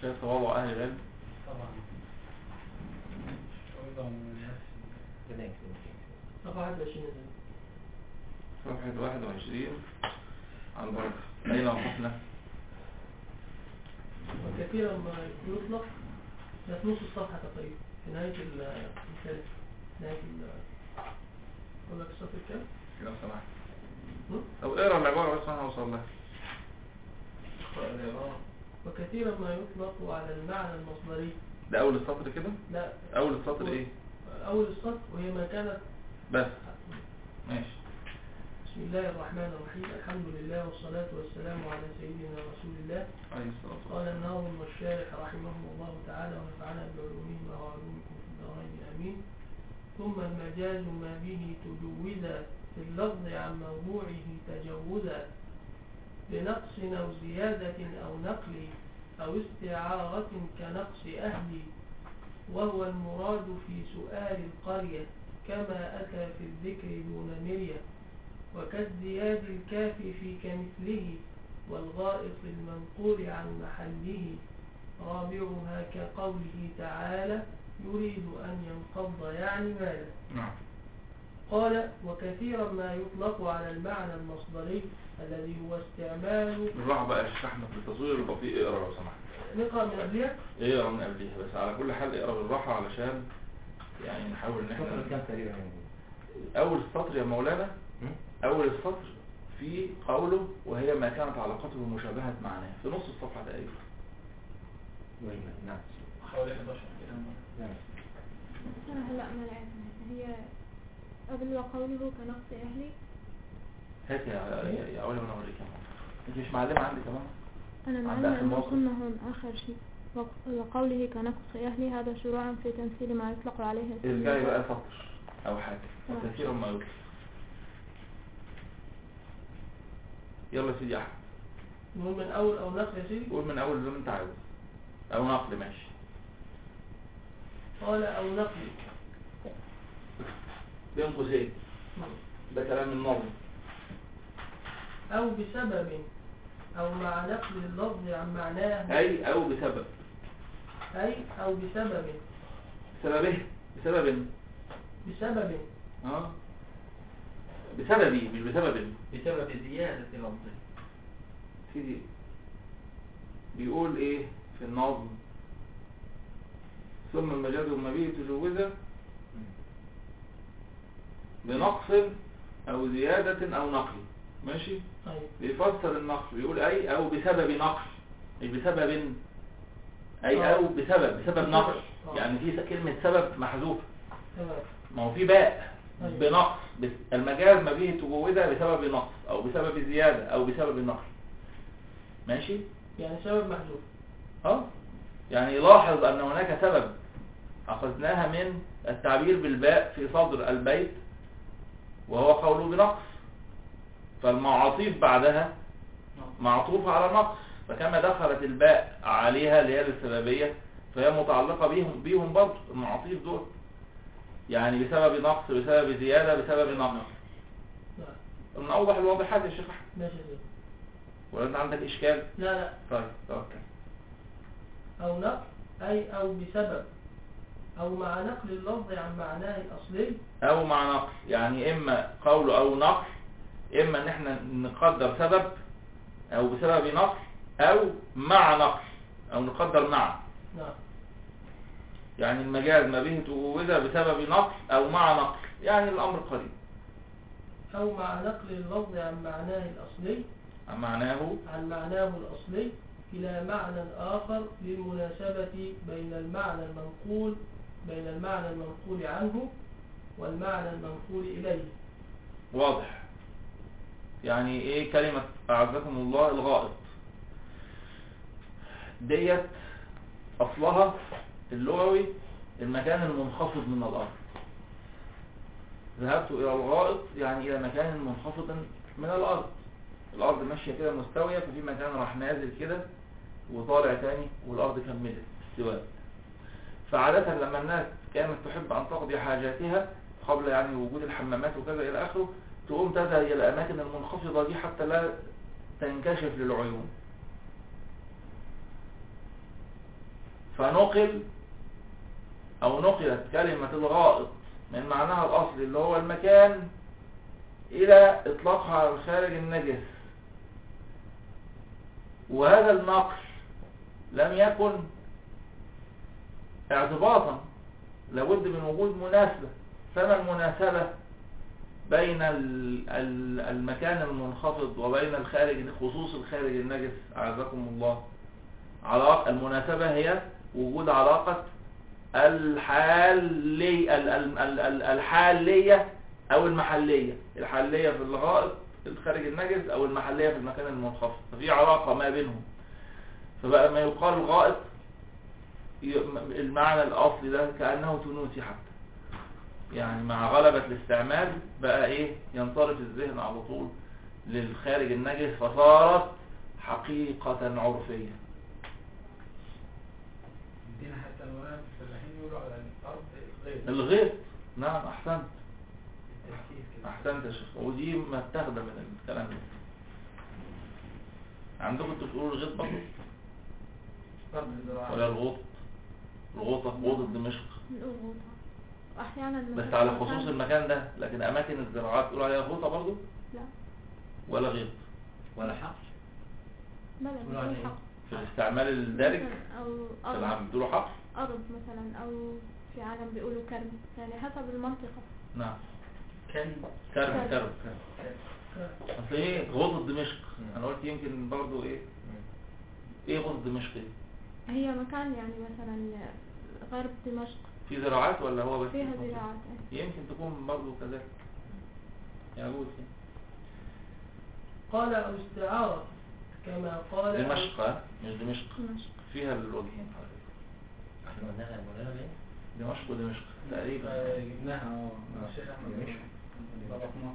شايف تواضع أهل العلم طبعا أيضا من الناس كده يمكن صفحة 21 صفحة 21 على البركة أين وقفنا؟ وكثيرا ما يطلق ده في نص الصفحة تقريبا في نهاية ال- الثالث نهاية ال أقول لك الصفحة كام؟ لو سمحت هم؟ طب اقرا العبارة بس أنا هوصل لها وكثيرا ما يطلق على المعنى المصدري ده أول السطر كده لا أول السطر إيه؟ أول السطر وهي ما كانت بس ماشي بسم الله الرحمن الرحيم الحمد لله والصلاة والسلام على سيدنا رسول الله عليه الصلاة والسلام قال الناظم والشارح رحمهم الله تعالى ونفعنا بعلومهما وعلومكم في الدارين امين ثم المجاز ما به تجوزا في اللفظ عن موضوعه تجوزا بنقص او زيادة او نقل او استعارة كنقص اهل وهو المراد في سؤال القرية كما اتى في الذكر دون مرية وكالزياد الكاف في كمثله والغائط المنقول عن محله رابعها كقوله تعالى يريد أن ينقض يعني ماله نعم قال وكثيرا ما يطلق على المعنى المصدري الذي هو استعمال بالراحة بقى يا شيخ أحمد في التصوير البطيء اقرا لو سمحت نقرأ من قبلها اقرا من قبليها بس على كل حال اقرا بالراحة علشان يعني نحاول إن السطر احنا كام تقريبا يعني أول السطر يا مولانا هم؟ أول السطر في قوله وهي ما كانت علاقته مشابهة معناه في نص الصفحة تقريبا وين نعم حوالي 11 كده نعم أنا هلأ ما لقيتها هي قبل وقوله كنقص أهلي هات يا يا- يا أولى وانا أوريك يا ماما. أنت مش معلمة عندي كمان أنا عند معلمة آخر أنه موقف. كنا هون آخر شيء وق- وقوله كنقص أهلي هذا شروعا في تمثيل ما يطلق عليه اسم ارجعي بقى سطر أو حاجة تمام. وكثيرا ما يطلق يلا يا سيدي أحمد نقول من أول أو نقل يا سيدي قول من أول زي ما أنت عاوز أو نقل ماشي قال أو نقل بين قوسين ده كلام النظم أو بسبب أو مع نقل اللفظ عن معناه أي أو بسبب أي أو بسبب بسببه بسبب بسبب اه بسببي مش بسبب بسبب زيادة لفظه سيدي بيقول ايه في النظم ثم المجاز ما به تجوزه بنقص او زيادة او نقل ماشي طيب بيفسر النقل بيقول اي او بسبب نقل مش بسبب اي آه. او بسبب بسبب نقل آه. يعني في كلمة سبب محذوفة تمام ما هو في باء أيوة. بنقص بس المجاز ما به تجوزها بسبب نقص او بسبب زيادة او بسبب النقل ماشي يعني سبب محذوف اه يعني لاحظ ان هناك سبب اخذناها من التعبير بالباء في صدر البيت وهو قوله بنقص فالمعاطيف بعدها معطوفة على نقص فكما دخلت الباء عليها اللي هي السببية فهي متعلقة بيهم بيهم برضه المعاطيف دول يعني بسبب نقص بسبب زيادة بسبب نقص نعم من أوضح الواضحات يا شيخ أحمد ماشي يا سيدي ولا أنت عندك إشكال لا لا طيب توكل أو نقل أي أو بسبب أو مع نقل اللفظ عن معناه الأصلي أو مع نقل يعني إما قول أو نقل إما إن إحنا نقدر سبب أو بسبب نقل أو مع نقل أو نقدر مع نعم يعني المجاز ما به تجوزها بسبب نقل أو مع نقل يعني الأمر قريب أو مع نقل اللفظ عن معناه الأصلي معناه عن معناه الأصلي إلى معنى آخر للمناسبة بين المعنى المنقول بين المعنى المنقول عنه والمعنى المنقول إليه واضح يعني ايه كلمة اعزكم الله الغائط ديت اصلها اللغوي المكان المنخفض من الارض ذهبت الى الغائط يعني الى مكان منخفض من الارض الارض ماشية كده مستوية ففي مكان راح نازل كده وطالع تاني والارض كملت استواء فعادة لما الناس كانت تحب ان تقضي حاجاتها قبل يعني وجود الحمامات وكذا الى اخره تقوم تذهب الى الاماكن المنخفضة دي حتى لا تنكشف للعيون فنقل او نقلت كلمة الغائط من معناها الاصلي اللي هو المكان الى اطلاقها على الخارج النجس وهذا النقل لم يكن اعتباطا لابد من وجود مناسبة فما المناسبة بين ال- ال- المكان المنخفض وبين الخارج خصوص الخارج النجس أعزكم الله علاقة المناسبة هي وجود علاقة الحالي ال- ال- ال- ال- الحالية أو المحلية الحالية في الغائط الخارج النجس أو المحلية في المكان المنخفض ففي علاقة ما بينهم فبقى ما يقال الغائط ي- المعنى الأصلي ده كأنه تونسي حتى يعني مع غلبة الاستعمال بقى ايه ينصرف الذهن على طول للخارج النجس فصارت حقيقة عرفية عندنا حتى المولانا في الفلاحين يقولوا على الأرض غير الغيط نعم احسنت التركيز كده احسنت يا شيخ ودي متاخدة من الكلام ده عندكم انتوا بتقولوا الغيط برضه أرض الزراعة ولا الغوط الغوطة غوطة دمشق الغوطة أحيانا بس على خصوص المكان ده لكن اماكن الزراعات تقولوا عليها غوطة برضه لا ولا غيط ولا حق بلد بيقولوا عليه بيقول حق في الاستعمال الدارج مثلاً أو في أرض العام بتقولوا حق أرض مثلا أو في عالم بيقولوا كرم يعني حسب المنطقة نعم كان كرم كرم. كرم كرم اصل ايه غوطة دمشق انا قلت يمكن برضو ايه ايه غوطة دمشق دي هي مكان يعني مثلا غرب دمشق في زراعات ولا هو بس فيها زراعات يمكن تكون برضو كذلك يجوز قال أو استعارة كما قال أو- دمشق ها؟ مش دمشق دمشق فيها الوجهين احنا قلناها يا مولانا ليه؟ دمشق ودمشق تقريبا آه، جبناها اه مع الشيخ أحمد ماشي. ضبطناها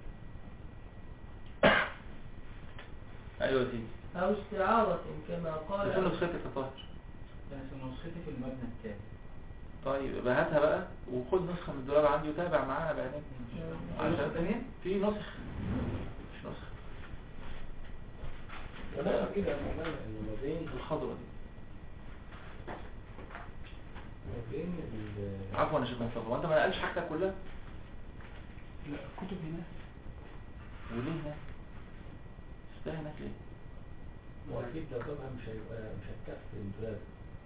ايوه دي أو استعارة كما قال بس نسختك يا طاهر بس نسختي في المبنى التاني طيب يبقى هاتها بقى وخد نسخة من الدولاب عندي وتابع معانا بعدين نسخة تانية؟ في نسخ مش نسخ ولا كده يا مولانا انه ما بين الخضرة دي ما بين ال- عفوا يا شيخ مصطفى وانت ما نقلش حاجتك كلها لا الكتب هنا وليه هناك استاهل هناك ليه واكيد لو جابها مش هيبقى مش هتكفي الدولاب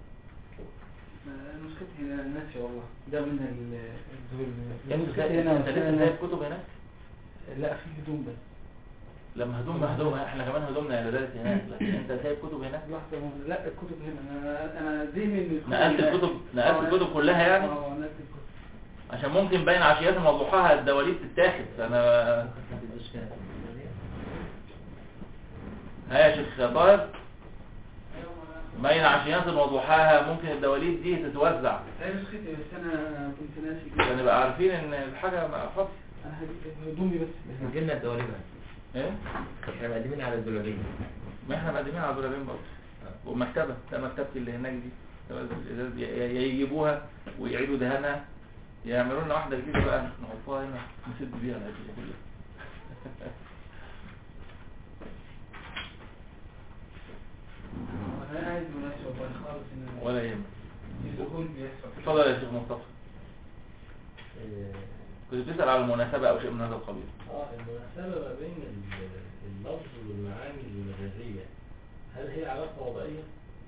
آه، نسختي هنا ناسي والله ده من ال الدول انت نسختي سايب هنا انت لسه وهنا. سايب كتب هناك لا في هدوم بس لما هدومنا هدومنا احنا كمان هدومنا يا درس هناك لكن انت سايب كتب هناك لحظة ما- لا الكتب هنا انا انا ذهني ان نقلت هناك. الكتب نقلت آه، الكتب كلها يعني اه نقلت الكتب عشان ممكن باين عشيات موضوعها الدواليب تتاخد انا ممكن ما تدوس كده ها يا شيخ طاهر باين عشيات موضوعها ممكن الدواليب دي تتوزع هي نسختي بس انا كنت ناسي عشان كده نبقى عارفين ان الحاجة فاضية انا هجيب هدومي بس احنا جبنا الدواليب ايه احنا مقدمين على الدولابين ما احنا مقدمين على دولابين برضه ومكتبة ده مكتبتي اللي هناك دي مكتبة الإزاز يا يا يجيبوها ويعيدوا دهانها يعملوا لنا واحدة جديدة بقى نحطها هنا نسد بيها الأجهزة كلها انا قاعد مناسب والله خالص ان ولا يهمك الدخول بيحصل اتفضل يا شيخ مصطفى آه، كنت بتسأل على المناسبة أو شيء من هذا القبيل اه المناسبة ما بين ال- اللفظ والمعاني المجازية هل هي علاقة وضعية؟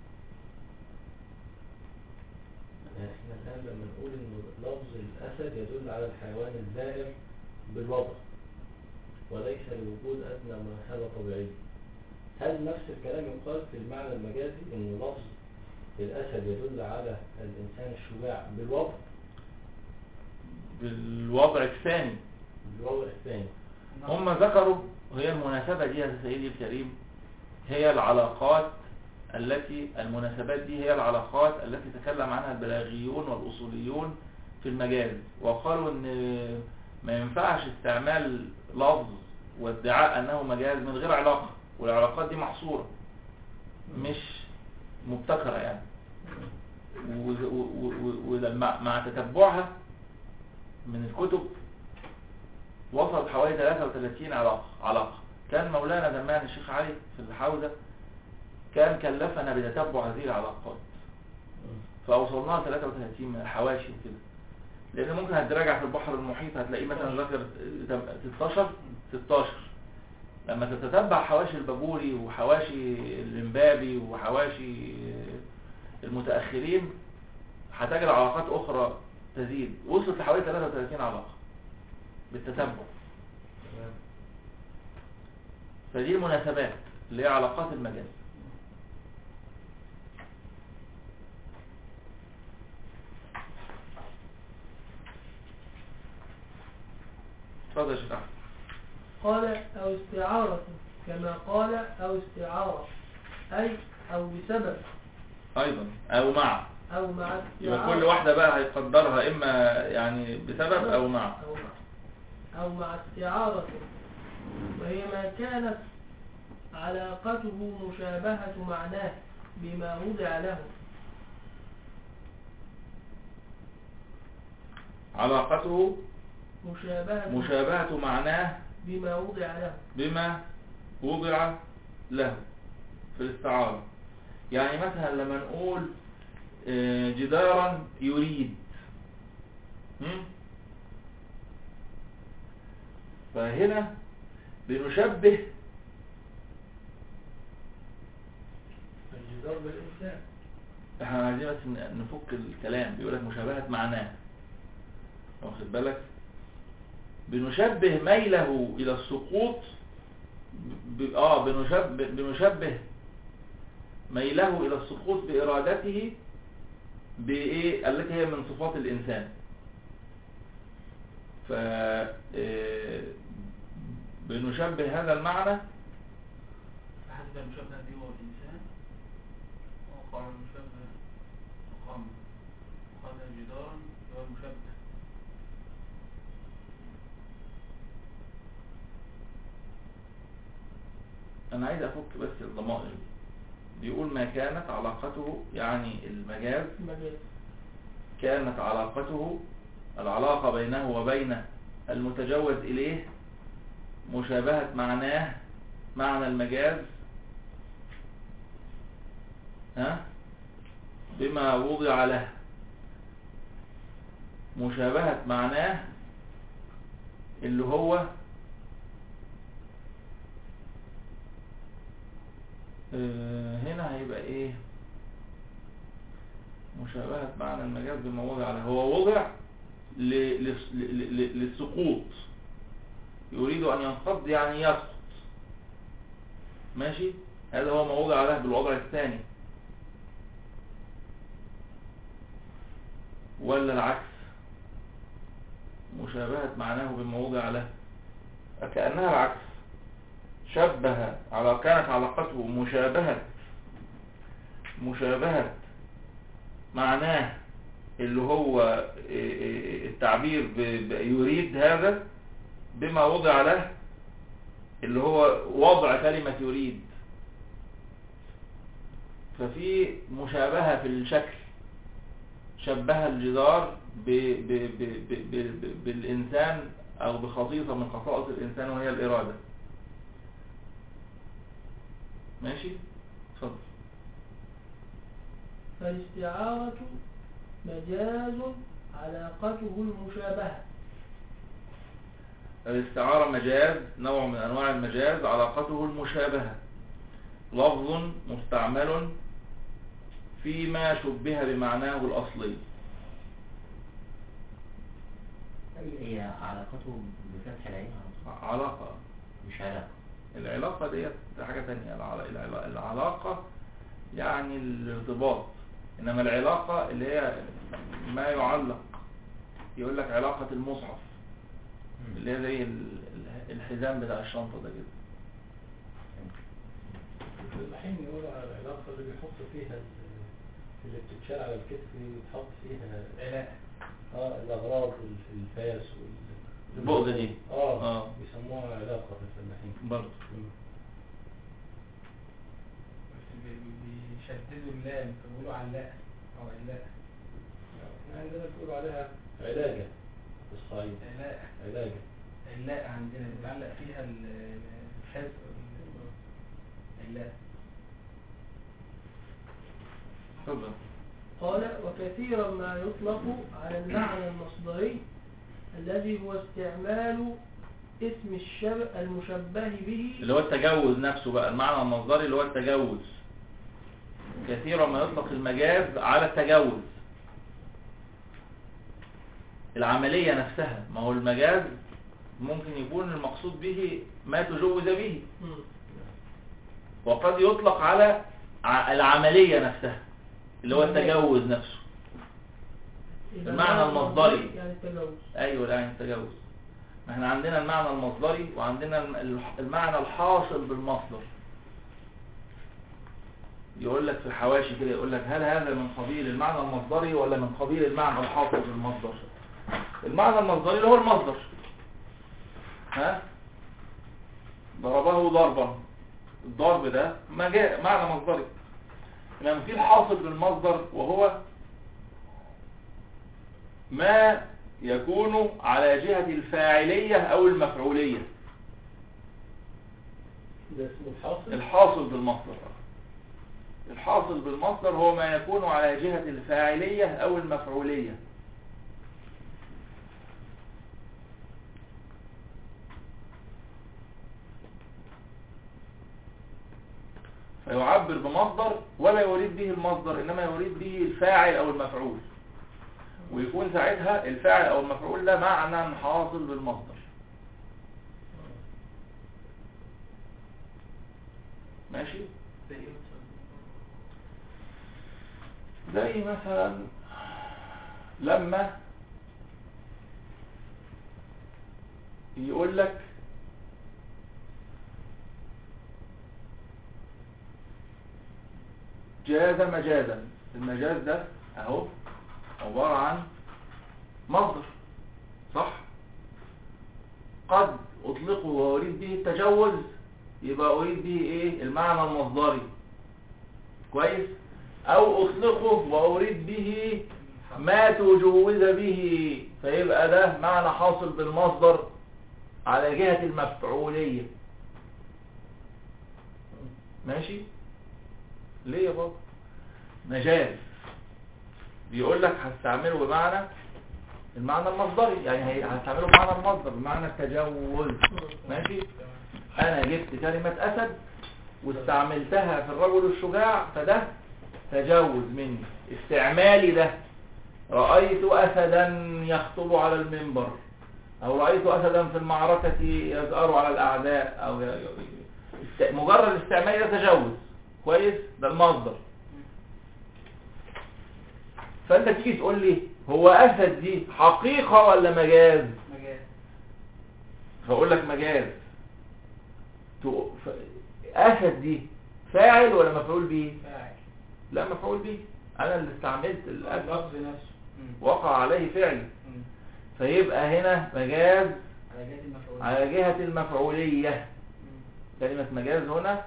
يعني احنا الآن لما نقول إن لفظ الأسد يدل على الحيوان الزائر بالوضع وليس لوجود أدنى مناسبة طبيعية هل نفس الكلام يقال في المعنى المجازي إن لفظ الأسد يدل على الإنسان الشجاع بالوضع بالوضع الثاني بالوضع الثاني هم ذكروا وهي المناسبة دي يا سيدي الكريم هي العلاقات التي المناسبات دي هي العلاقات التي تكلم عنها البلاغيون والأصوليون في المجاز وقالوا ان ما ينفعش استعمال لفظ وادعاء انه مجاز من غير علاقة والعلاقات دي محصورة مش مبتكرة يعني و- و- و- ولما مع تتبعها من الكتب وصل حوالي 33 علاقة علاقة كان مولانا زمان الشيخ علي في الحوزة كان كلفنا بتتبع هذه العلاقات فأوصلناها 33 من الحواشي وكده لأن ممكن هتراجع في البحر المحيط هتلاقيه مثلا ذكر 16 16 لما تتتبع حواشي البابوري وحواشي الإمبابي وحواشي المتأخرين هتجد علاقات أخرى تزيد وصلت لحوالي 33 علاقة بالتتبع تمام فدي المناسبات اللي هي علاقات المجاز اتفضل يا شيخ أحمد. قال أو استعارة كما قال أو استعارة أي أو بسبب ايضا او مع أو مع يبقى استعارة كل واحدة بقى هيقدرها اما يعني بسبب او مع أو مع أو مع استعارة وهي ما كانت علاقته مشابهة معناه بما وضع له علاقته مشابهة مشابهة معناه بما وضع له بما وضع له في الاستعارة يعني مثلا لما نقول آه، جدارا يريد هم؟ فهنا بنشبه الجدار بالإنسان احنا عايزين بس ن- نفك الكلام بيقول لك مشابهة معناه واخد بالك بنشبه ميله الى السقوط ب... ب- اه بنشبه بنشبه ميله الى السقوط بارادته بايه التي هي من صفات الانسان ف آه، بنشبه هذا المعنى فحسب المشبه به هو الإنسان وقال المشبه وقام قال جدارا هو المشبه انا عايز افك بس الضمائر دي بيقول ما كانت علاقته يعني المجاز مجاز كانت علاقته العلاقة بينه وبين المتجوز إليه مشابهة معناه معنى المجاز ها بما وضع له مشابهة معناه اللي هو آه، هنا هيبقى ايه مشابهة معنى المجاز بما وضع له هو وضع ل- لس- ل- ل- للسقوط يريد أن ينقض يعني يسقط ماشي هذا هو ما وضع له بالوضع الثاني ولا العكس مشابهة معناه بما وضع له كأنها العكس شبه على كانت علاقته مشابهة مشابهة معناه اللي هو التعبير ب- ب- يريد هذا بما وضع له اللي هو وضع كلمة يريد ففي مشابهة في الشكل شبه الجدار ب ب ب ب ب ب بالإنسان أو بخصيصة من خصائص الإنسان وهي الإرادة ماشي؟ اتفضل فالاستعارة مجاز علاقته المشابهة الاستعارة مجاز نوع من أنواع المجاز علاقته المشابهة لفظ مستعمل فيما شبه بمعناه الأصلي هي علاقته بفتح العين على طول علاقة مش علاقة العلاقة ديت حاجة تانية الع- الع- العلاقة يعني الارتباط إنما العلاقة اللي هي ما يعلق يقول لك علاقة المصحف اللي هي زي ال- ال- الحزام بتاع الشنطة ده كده الحين يقولوا على العلاقة اللي بيحط فيها ال- اللي بتتشال على الكتف بيتحط فيها علاء اه الأغراض ال- الفاس وال البؤدة دي. اه, آه. بيسموها علاقة في الفلاحين برضه مم. بس بي- بي- بيشددوا اللام فبيقولوا علاء أو علاء احنا عندنا بيقولوا عليها علاجة في الصعيد علاء علاجة علاء عندنا بيعلق فيها ال- الحز علاء اتفضل قال وكثيرا ما يطلق على المعنى المصدري الذي هو استعمال اسم الشبه المشبه به اللي هو التجوز نفسه بقى المعنى المصدري اللي هو التجوز كثيرا ما يطلق المجاز على التجوز العملية نفسها ما هو المجاز ممكن يكون المقصود به ما تجوز به مم. وقد يطلق على ع- العملية نفسها اللي هو التجوز نفسه يبقى المعنى المصدري. يعني التجوز ايوه لا يعني التجوز ما احنا عندنا المعنى المصدري وعندنا الم- المعنى الحاصل بالمصدر يقول لك في الحواشي كده يقول لك هل هذا من قبيل المعنى المصدري ولا من قبيل المعنى الحاصل بالمصدر المعنى المصدري اللي هو المصدر ها ضربه ضربا الضرب ده مجا- معنى مصدري انما في الحاصل بالمصدر وهو ما يكون على جهة الفاعلية أو المفعولية ده اسمه الحاصل الحاصل بالمصدر الحاصل بالمصدر هو ما يكون على جهة الفاعلية أو المفعولية فيعبر بمصدر ولا يريد به المصدر إنما يريد به الفاعل أو المفعول ويكون ساعتها الفاعل أو المفعول ده معنى حاصل بالمصدر ماشي زي ايه مثلا؟ زي مثلا لما يقول لك جاز مجازا المجاز ده اهو عبارة عن مصدر صح قد اطلقه واريد به التجوز يبقى اريد به ايه المعنى المصدري كويس او اطلقه واريد به ما تجوز به فيبقى ده معنى حاصل بالمصدر على جهة المفعولية ماشي ليه يا بابا مجاز بيقول لك هستعمله بمعنى المعنى المصدري يعني هي- هستعمله بمعنى المصدر بمعنى التجوز ماشي انا جبت كلمة اسد واستعملتها في الرجل الشجاع فده تجوز مني استعمالي ده رأيت أسدا يخطب على المنبر أو رأيت أسدا في المعركة يزأر على الأعداء أو ي- ي- است- مجرد استعمالي ده تجوز كويس ده المصدر فأنت تيجي تقول لي هو أسد دي حقيقة ولا مجاز مجال فأقول لك مجاز تق- ف- أسد دي فاعل ولا مفعول به فاعل لا مفعول به أنا اللي استعملت الأسد اللفظ نفسه مم. وقع عليه فعل مم. فيبقى هنا مجاز على جهة المفعول على جهة المفعولية مم. كلمة مجاز هنا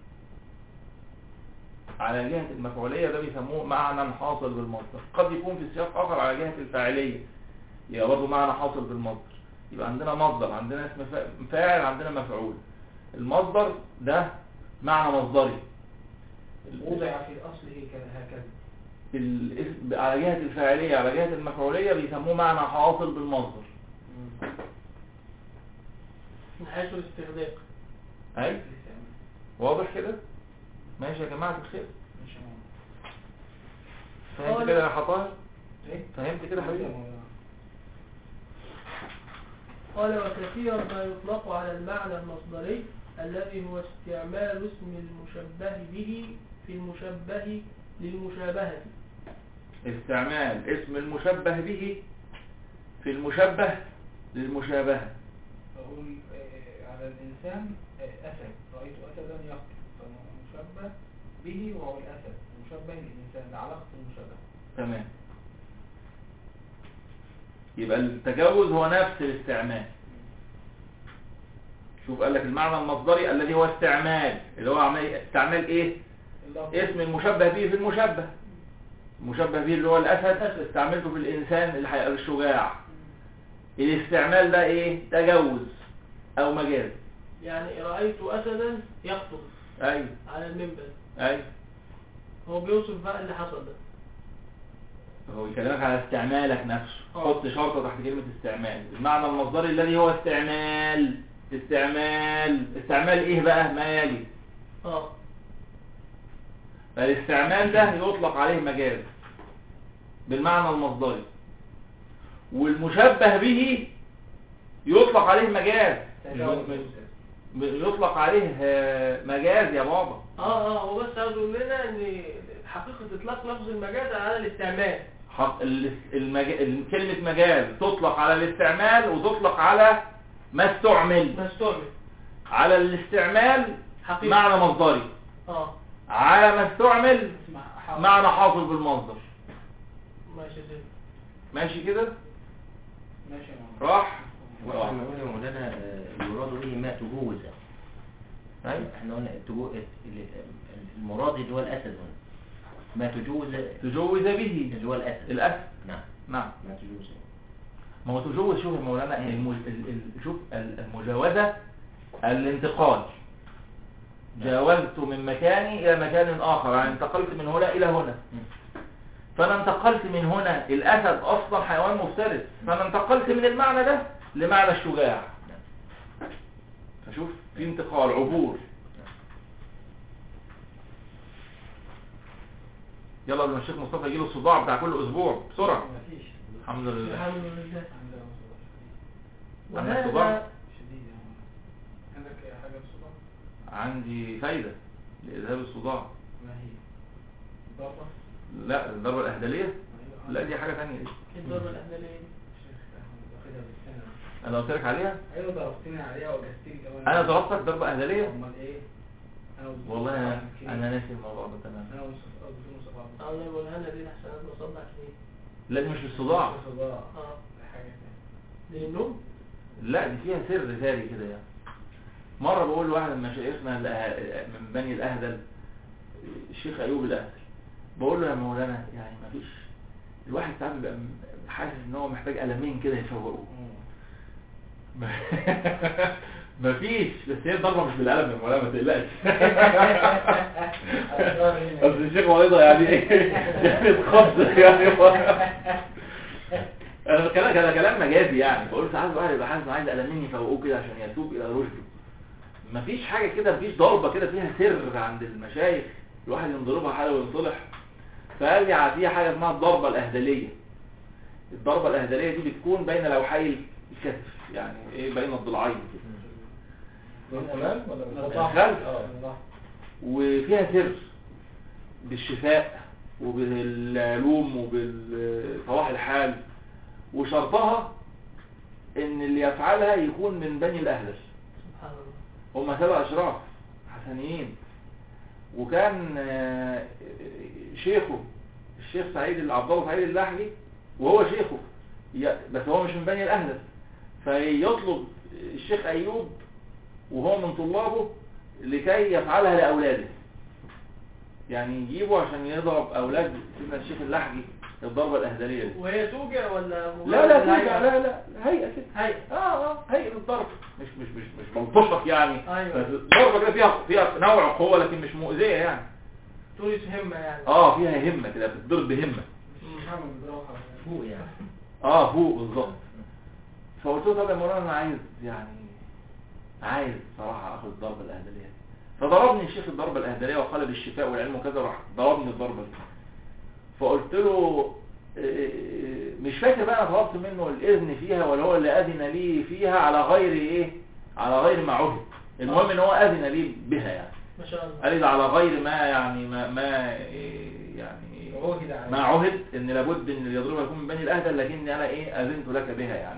على جهة المفعولية ده بيسموه معنى حاصل بالمصدر قد يكون في سياق آخر على جهة الفاعلية يبقى برضه معنى حاصل بالمصدر يبقى عندنا مصدر عندنا اسم فا- فاعل عندنا مفعول المصدر ده معنى مصدري وضع في أصله ك- هكذا الاسم على جهة الفاعلية على جهة المفعولية بيسموه معنى حاصل بالمصدر مم. من حيث الاستغلاق أي لسه واضح كده ماشي يا جماعة الخير مش عارف. فهمت قال- كده يا حطاهر ايه فهمت كده يا حبيبي قال وكثيرا ما يطلق على المعنى المصدري الذي هو استعمال اسم المشبه به في المشبه للمشابهة استعمال اسم المشبه به في المشبه للمشابهة أقول آه، على الإنسان آه، أسد رأيت أسدا يخطب فمشبه به وهو الأسد مشبه للإنسان لعلاقة المشابهة تمام يبقى التجوز هو نفس الاستعمال شوف قال لك المعنى المصدري الذي هو استعمال اللي هو عمل استعمال ايه اللفظ اسم المشبه به في المشبه المشبه به اللي هو الاسد استعملته في الانسان اللي هيبقى الشجاع الاستعمال ده ايه تجوز او مجاز يعني رأيت أسدا يخطب ايوه على المنبر ايوه هو بيوصف بقى اللي حصل ده هو يكلمك على استعمالك نفسه آه. حط شرطة تحت كلمة استعمال المعنى المصدري الذي هو استعمال استعمال استعمال ايه بقى ما يلي اه فالاستعمال ده يطلق عليه مجاز بالمعنى المصدري والمشبه به يطلق عليه مجاز يطلق عليه آه، مجاز يا بابا اه اه هو بس عاوز يقول لنا ان حقيقة اطلاق لفظ المجاز على الاستعمال حق ال- المج... ال- كلمة مجاز تطلق على الاستعمال وتطلق على ما استعمل ما استعمل على الاستعمال حقيقة معنى مصدري اه على ما استعمل اسمع حاضر. معنى حاصل بالمصدر ماشي كده ماشي كده ماشي يا مولانا. راح واحنا قلنا يا مولانا آه، يراد به ما تجوز أيوة. احنا قلنا التجو- ال- المراد اللي هو الاسد هنا ما تجوز تجوز به اللي هو الاسد الأسد نعم نعم ما تجوز ما هو تجوز شوف يا مولانا الم... ال... ال... شوف ال- المجاوزة الانتقال جاوزت من مكاني إلى مكان آخر يعني انتقلت من هنا إلى هنا فأنا انتقلت من هنا الأسد أصلا حيوان مفترس فأنا انتقلت من المعنى ده لمعنى الشجاع فشوف في انتقال عبور يلا قبل ما الشيخ مصطفى يجيله الصداع بتاع كل أسبوع بسرعة مفيش الحمد لله الحمد لله الحمد لله والصلاة عندك صداع؟ وهذا شديد يا مولانا. عندك أي حاجة في الصلاة؟ عندي فايدة لإذهاب الصداع ما هي ضربة لا الضربة الأهدلية أيوة. لا دي حاجة تانية دي الضربة الأهدالية شيخ أحمد واخدها بالسنة أنا قلت لك عليها ايوه ضربتني عليها وجزتني كمان أنا ضربتك ضربة أهدلية امال ايه انا وزوجتي والله أنا, طبعاً كده. أنا ناسي الموضوع ده تمام انا ومصطفى بدون مصطفى أو أنا بقول هنا دي الحسنات وصلنا ليه لا دي مش الصداع صداع اه ده حاجه ثانيه دي النوم لا دي فيها سر ثاني كده يعني مرة بقول لواحد من مشايخنا الأه- من بني الأهدل الشيخ أيوب الأهدل بقول له يا مولانا يعني ما فيش الواحد ساعات بيبقى م- حاسس ان هو محتاج قلمين كده يفوقوه مفيش بس هي الضربة مش بالقلم يا مولانا ما تقلقش بس الشيخ مريضة يعني ايه يعني اتخض يعني انا كلام كلام كلام مجازي يعني بقول ساعات الواحد يبقى حاسس انه عايز قلمين يفوقوه كده عشان يتوب الى رشده مفيش حاجة كده مفيش ضربة كده فيها سر عند المشايخ الواحد ينضربها حاجة وينصلح فقال لي فيها حاجة اسمها الضربة الأهدلية الضربة الأهدلية دي بتكون بين لوحي الكتف يعني ايه بين الضلعين كده بالأمام ولا لا، بالخلف؟ خلف. اه وفيها سر بالشفاء وبالعلوم وبالصلاح الحال وشرطها ان اللي يفعلها يكون من بني الاهلل سبحان الله هم سبع اشراف حسنيين وكان آه، شيخه الشيخ سعيد عبد الله سعيد اللحجي وهو شيخه ي- بس هو مش من بني الاهلل فيطلب الشيخ ايوب وهو من طلابه لكي يفعلها لاولاده يعني يجيبه عشان يضرب اولاد سيدنا الشيخ اللحجي الضربه الاهدليه دي وهي توجع ولا مجرد لا لا الهيئة؟ توجع لا لا هيئه كده هيئة اه اه هيئه الضرب مش مش مش مش ملطشك يعني أيوة. بس ضربه كده فيها فيها نوع قوه لكن مش مؤذيه يعني تورث همة يعني اه فيها همه كده بتضرب بهمه محمد بروحه فوق يعني اه فوق بالظبط فقلت له طب يا مولانا انا عايز يعني عايز صراحه اخد الضربه الاهدليه دي فضربني الشيخ الضربه الاهدليه وقال بالشفاء والعلم وكذا وراح ضربني الضربه دي فقلت له إيه، مش فاكر بقى انا طلبت منه الاذن فيها ولا هو اللي اذن لي فيها على غير ايه على غير ما عهد المهم ان هو اذن لي بها يعني ما شاء الله قال لي ده على غير ما يعني ما ما إيه يعني وهو كده عايز. ما عهد ان لابد ان اللي يضربها يكون من بني الاهدل لكني انا ايه اذنت لك بها يعني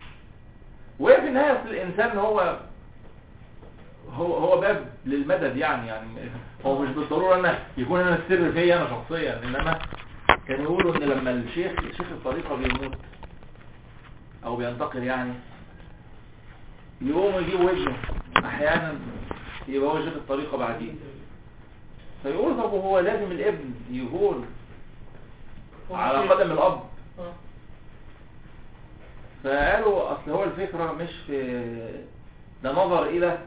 وهي في النهايه أصل الانسان هو هو هو باب للمدد يعني يعني هو مش بالضروره ان يكون انا السر فيا انا شخصيا انما كانوا يقولوا ان لما الشيخ شيخ الطريقه بيموت او بينتقل يعني يقوموا يجيبوا ابنه احيانا يبقى هو شيخ الطريقه بعدين فيقول طب هو لازم الابن يكون على قدم الاب آه. فقالوا اصل هو الفكرة مش في ده نظر الى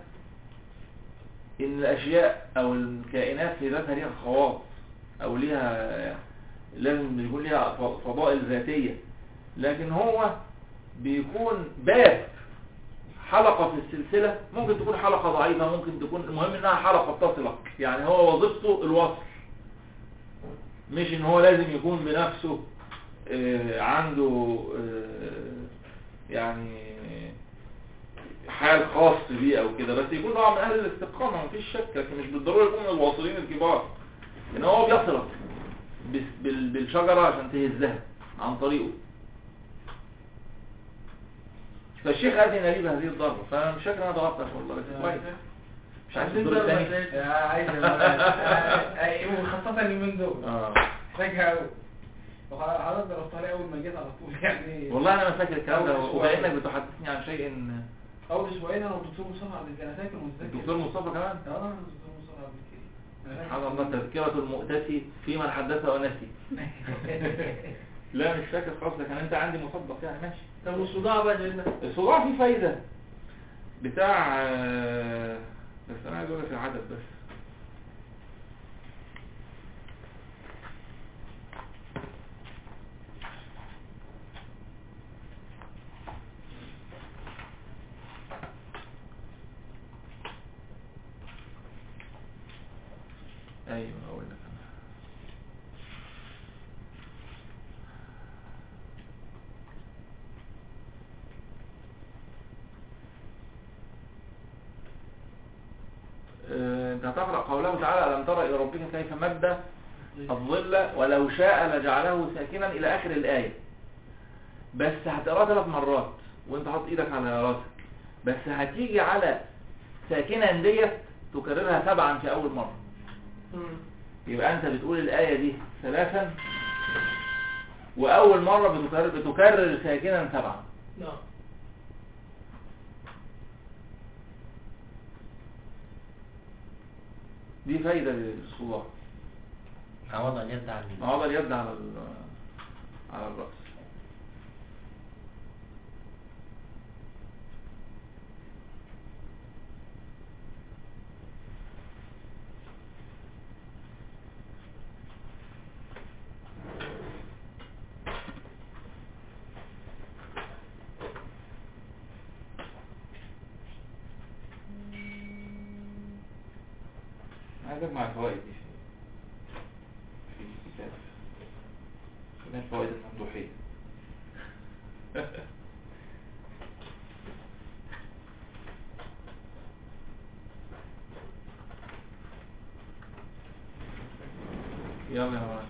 ان الاشياء او الكائنات في ذاتها ليها خواص او ليها لازم يكون ليها ف- فضائل ذاتية لكن هو بيكون باب حلقة في السلسلة ممكن تكون حلقة ضعيفة ممكن تكون المهم انها حلقة تصلك يعني هو وظيفته الوصل مش ان هو لازم يكون بنفسه آه، عنده آه، يعني حال خاص بيه او كده بس يكون نوع من اهل الاستقامة مفيش شك لكن مش بالضرورة يكون من الواصلين الكبار ان هو بيصلك بس- بال- بالشجرة عشان تهزها عن طريقه فالشيخ اذن لي بهذه الضربة فانا مش فاكر إن انا ضربتك والله بس كويس مش عايز عايزين الدور ضربة الثاني تاني. عايز ايوه خاصة اليومين دول اه محتاجها قوي وحضرتك ضربتها لي اول ما جيت على طول يعني والله انا ما فاكر الكلام ده أول أسبوع. وكأنك بتحدثني عن شيء اول اسبوعين انا والدكتور مصطفى عبد الكريم انا فاكر متذكر الدكتور مصطفى كمان اه الدكتور مصطفى عبد الكريم أنا فاكر. سبحان الله تذكرة المؤتسي فيما حدث ونسي لا مش فاكر خالص لكن انت عندي مصدق يعني ماشي طب والصداع بقى سيدنا الصداع فيه فايدة بتاع آه، بس انا عايز اقول لك العدد بس ايوه اقول لك انا آه، انت هتقرأ قوله تعالى ألم ترى إلى ربك كيف مد الظل ولو شاء لجعله ساكنا إلى آخر الآية بس هتقرأها ثلاث مرات وانت حاطط ايدك على راسك بس هتيجي على ساكنا ديت تكررها سبعا في أول مرة مم. يبقى انت بتقول الآية دي ثلاثا وأول مرة بتكرر, بتكرر ساكنا سبعا نعم دي فايدة للصداع عوض اليد عن اليد. وضع اليد على ال- على الرأس عايز اجمع الفوائد دي في في الكتاب من الفوائد الممدوحية يلا يا مولانا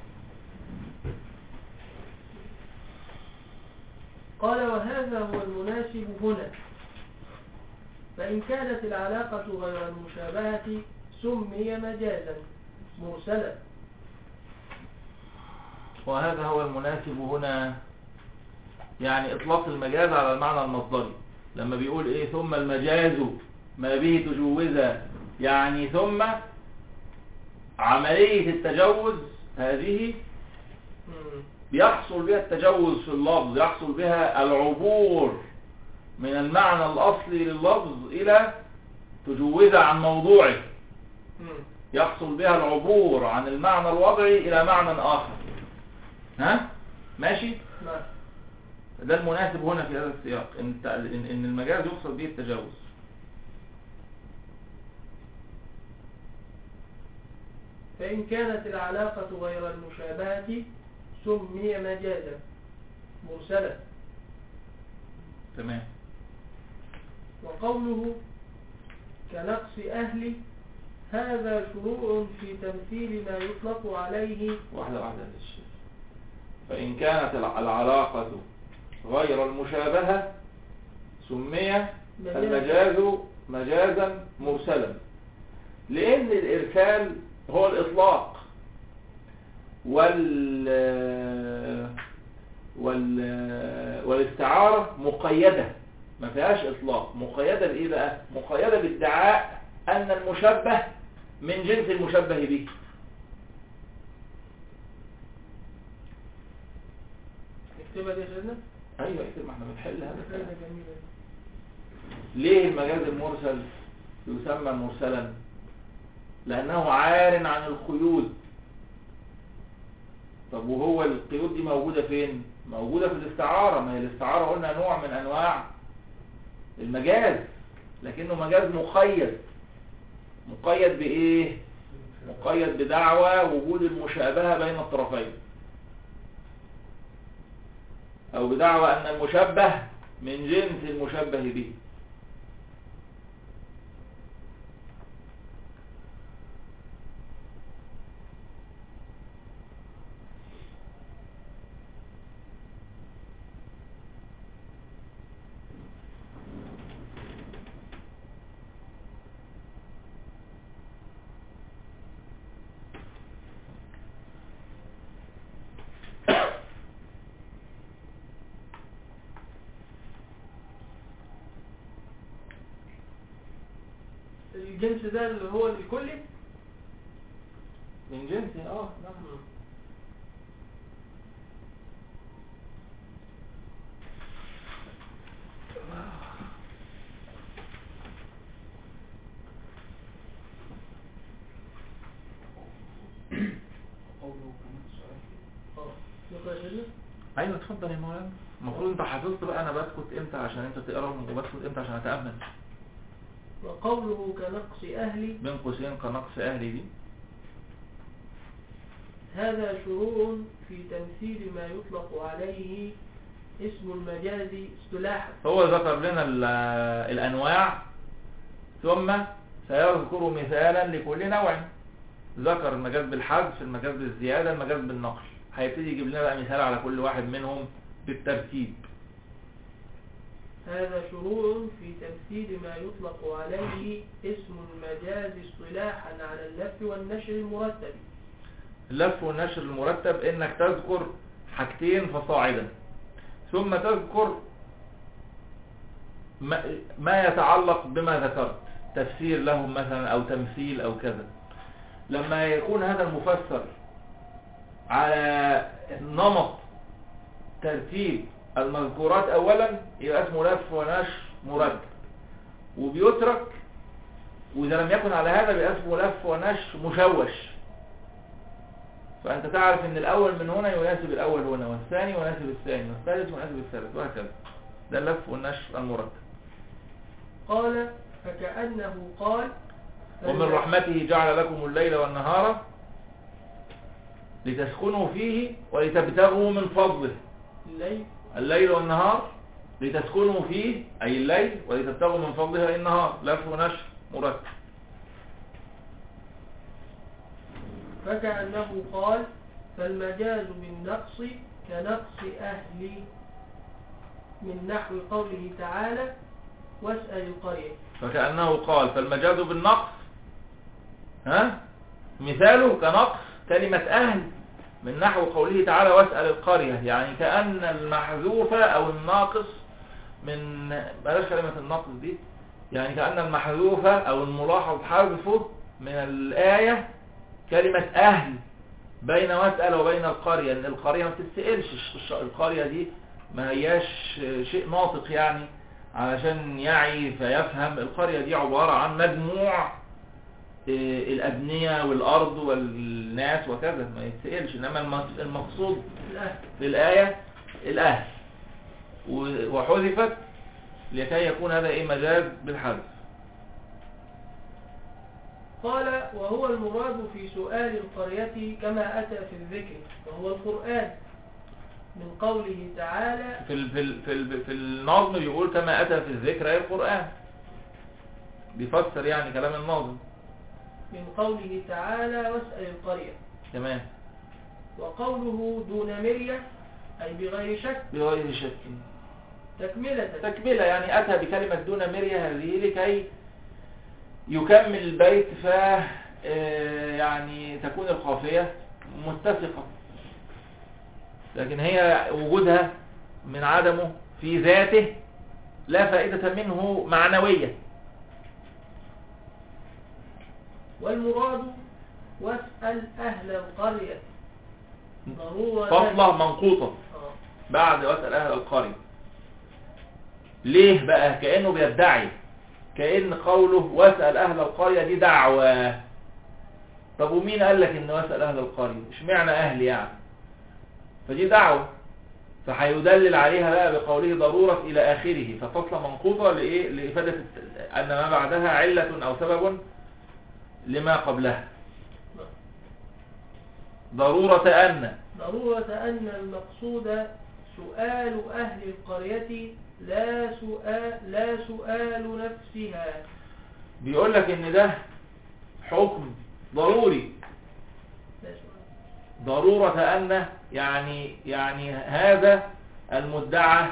قال وهذا هو المناسب هنا فإن كانت العلاقة غير المشابهة سمي مجازا مرسلا وهذا هو المناسب هنا يعني اطلاق المجاز على المعنى المصدري لما بيقول ايه ثم المجاز ما به تجوز يعني ثم عملية التجوز هذه مم. بيحصل بها التجوز في اللفظ يحصل بها العبور من المعنى الأصلي لللفظ إلى تجوز عن موضوعه مم. يحصل بها العبور عن المعنى الوضعي إلى معنى آخر ها ماشي نعم ده المناسب هنا في هذا السياق إن, الت- إن إن المجاز يقصد به التجاوز فإن كانت العلاقة غير المشابهة سمي مجازا مرسلا تمام وقوله كنقص أهل هذا شروع في تمثيل ما يطلق عليه واحدة واحدة يا الشيخ فإن كانت الع- العلاقة غير المشابهة سمي المجاز مجازا مرسلا لأن الإرسال هو الإطلاق وال وال والاستعارة مقيدة ما فيهاش إطلاق مقيدة بإيه بقى مقيدة بادعاء أن المشبه من جنس المشبه به نكتبها دي يا سيدنا ايوه اكتب ما احنا بنحل هذا فايدة الكلام جميلة ليه المجاز المرسل يسمى مرسلا لانه عار عن القيود طب وهو القيود دي موجودة فين موجودة في الاستعارة ما هي الاستعارة قلنا نوع من انواع المجاز لكنه مجاز مقيد مقيد بايه مقيد بدعوى وجود المشابهة بين الطرفين او بدعوى ان المشبه من جنس المشبه به الجنس ده اللي هو الكلي من جنس اه نعم قوله كمان سؤال اه نقرأ كده ايوه اتفضل يا مولانا المفروض انت حفظت بقى انا بسكت امتى عشان انت تقرا وبسكت امتى عشان اتامل وقوله كنقص أهلي بين قوسين كنقص اهلي دي هذا شروع في تمثيل ما يطلق عليه اسم المجاز اصطلاحا هو ذكر لنا ال- الانواع ثم سيذكر مثالا لكل نوع ذكر المجاز بالحذف المجاز بالزيادة المجاز بالنقل هيبتدي يجيب لنا بقى مثال على كل واحد منهم بالترتيب هذا شروع في تمثيل ما يطلق عليه اسم المجاز اصطلاحا على اللف والنشر المرتب اللف والنشر المرتب انك تذكر حاجتين فصاعدا ثم تذكر ما- ما يتعلق بما ذكرت تفسير لهم مثلا او تمثيل او كذا لما يكون هذا المفسر على نمط ترتيب المذكورات اولا يبقى اسمه لف ونشر مرتب وبيترك واذا لم يكن على هذا يبقى اسمه لف ونشر مشوش فأنت تعرف أن الأول من هنا يناسب الأول هنا والثاني يناسب الثاني والثالث يناسب الثالث وهكذا ده اللف والنشر المرتب قال فكأنه قال ومن رحمته جعل لكم الليل والنهار لتسكنوا فيه ولتبتغوا من فضله الليل الليل والنهار لتسكنوا فيه أي الليل ولتبتغوا من فضله أي النهار لف ونشر مرتب فكأنه قال فالمجاز بالنقص كنقص أهل من نحو قوله تعالى واسأل القرية فكأنه قال فالمجاز بالنقص ها مثاله كنقص كلمة أهل من نحو قوله تعالى واسأل القرية يعني كأن المحذوف أو الناقص من بلاش كلمة النقص دي يعني كأن المحذوف أو الملاحظ حذفه من الآية كلمة أهل بين واسأل وبين القرية لأن القرية ما بتتسألش الش- القرية دي ما هياش شيء ناطق يعني علشان يعي فيفهم القرية دي عبارة عن مجموع إيه، الأبنية والأرض والناس وكذا ما يتسألش إنما المس- المقصود الأهل في الآية الأهل و- وحذفت لكي يكون هذا إيه مجاز بالحذف قال وهو المراد في سؤال القرية كما أتى في الذكر وهو القرآن من قوله تعالى في ال في ال في, ال في النظم بيقول كما أتى في الذكر أي القرآن بيفسر يعني كلام الناظم من قوله تعالى واسأل القرية تمام وقوله دون مرية أي بغير شك بغير شك تكملة تكملة يعني أتى بكلمة دون مرية هذه لكي يكمل البيت ف آه، يعني تكون القافية متسقة لكن هي وجودها من عدمه في ذاته لا فائدة منه معنوية والمراد واسأل أهل القرية ضرورة فصلة منقوطة آه. بعد واسأل أهل القرية ليه بقى كأنه بيدعي كأن قوله واسأل أهل القرية دي دعوة طب ومين قال لك ان واسأل أهل القرية اشمعنى أهل يعني فدي دعوة فهيدلل عليها بقى بقوله ضرورة إلى آخره ففصل منقوطة لإيه لإفادة الت- أن ما بعدها علة أو سبب لما قبلها ضرورة أن ضرورة أن المقصود سؤال أهل القرية لا سؤال, لا سؤال نفسها بيقول لك إن ده حكم ضروري لا سؤال ضرورة أن يعني يعني هذا المدعى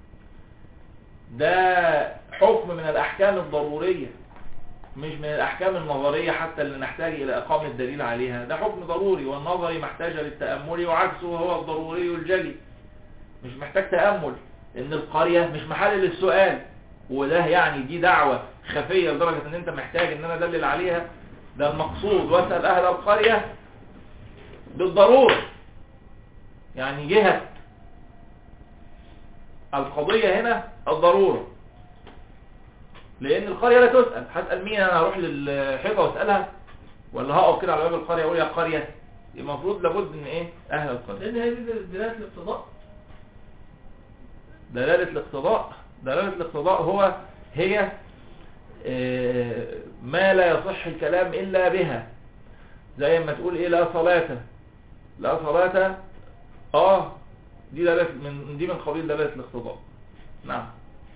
ده حكم من الأحكام الضرورية مش من الأحكام النظرية حتى اللي نحتاج إلى إقامة دليل عليها ده حكم ضروري والنظري محتاج للتأمل وعكسه هو الضروري الجلي مش محتاج تأمل إن القرية مش محل للسؤال وده يعني دي دعوة خفية لدرجة إن أنت محتاج إن أنا أدلل عليها ده المقصود واسأل أهل القرية بالضرورة يعني جهة القضية هنا الضرورة لأن القرية لا تسأل هسأل مين أنا هروح للحيطة واسألها ولا هقف كده على باب القرية أقول يا قرية المفروض لابد إن إيه أهل القرية لأن هذه دلالة الاقتضاء دلالة الاقتضاء دلالة الاقتضاء هو هي آه، ما لا يصح الكلام إلا بها زي ما تقول إيه لا صلاة لا صلاة آه دي دلالة من دي من قبيل دلالة الاقتضاء نعم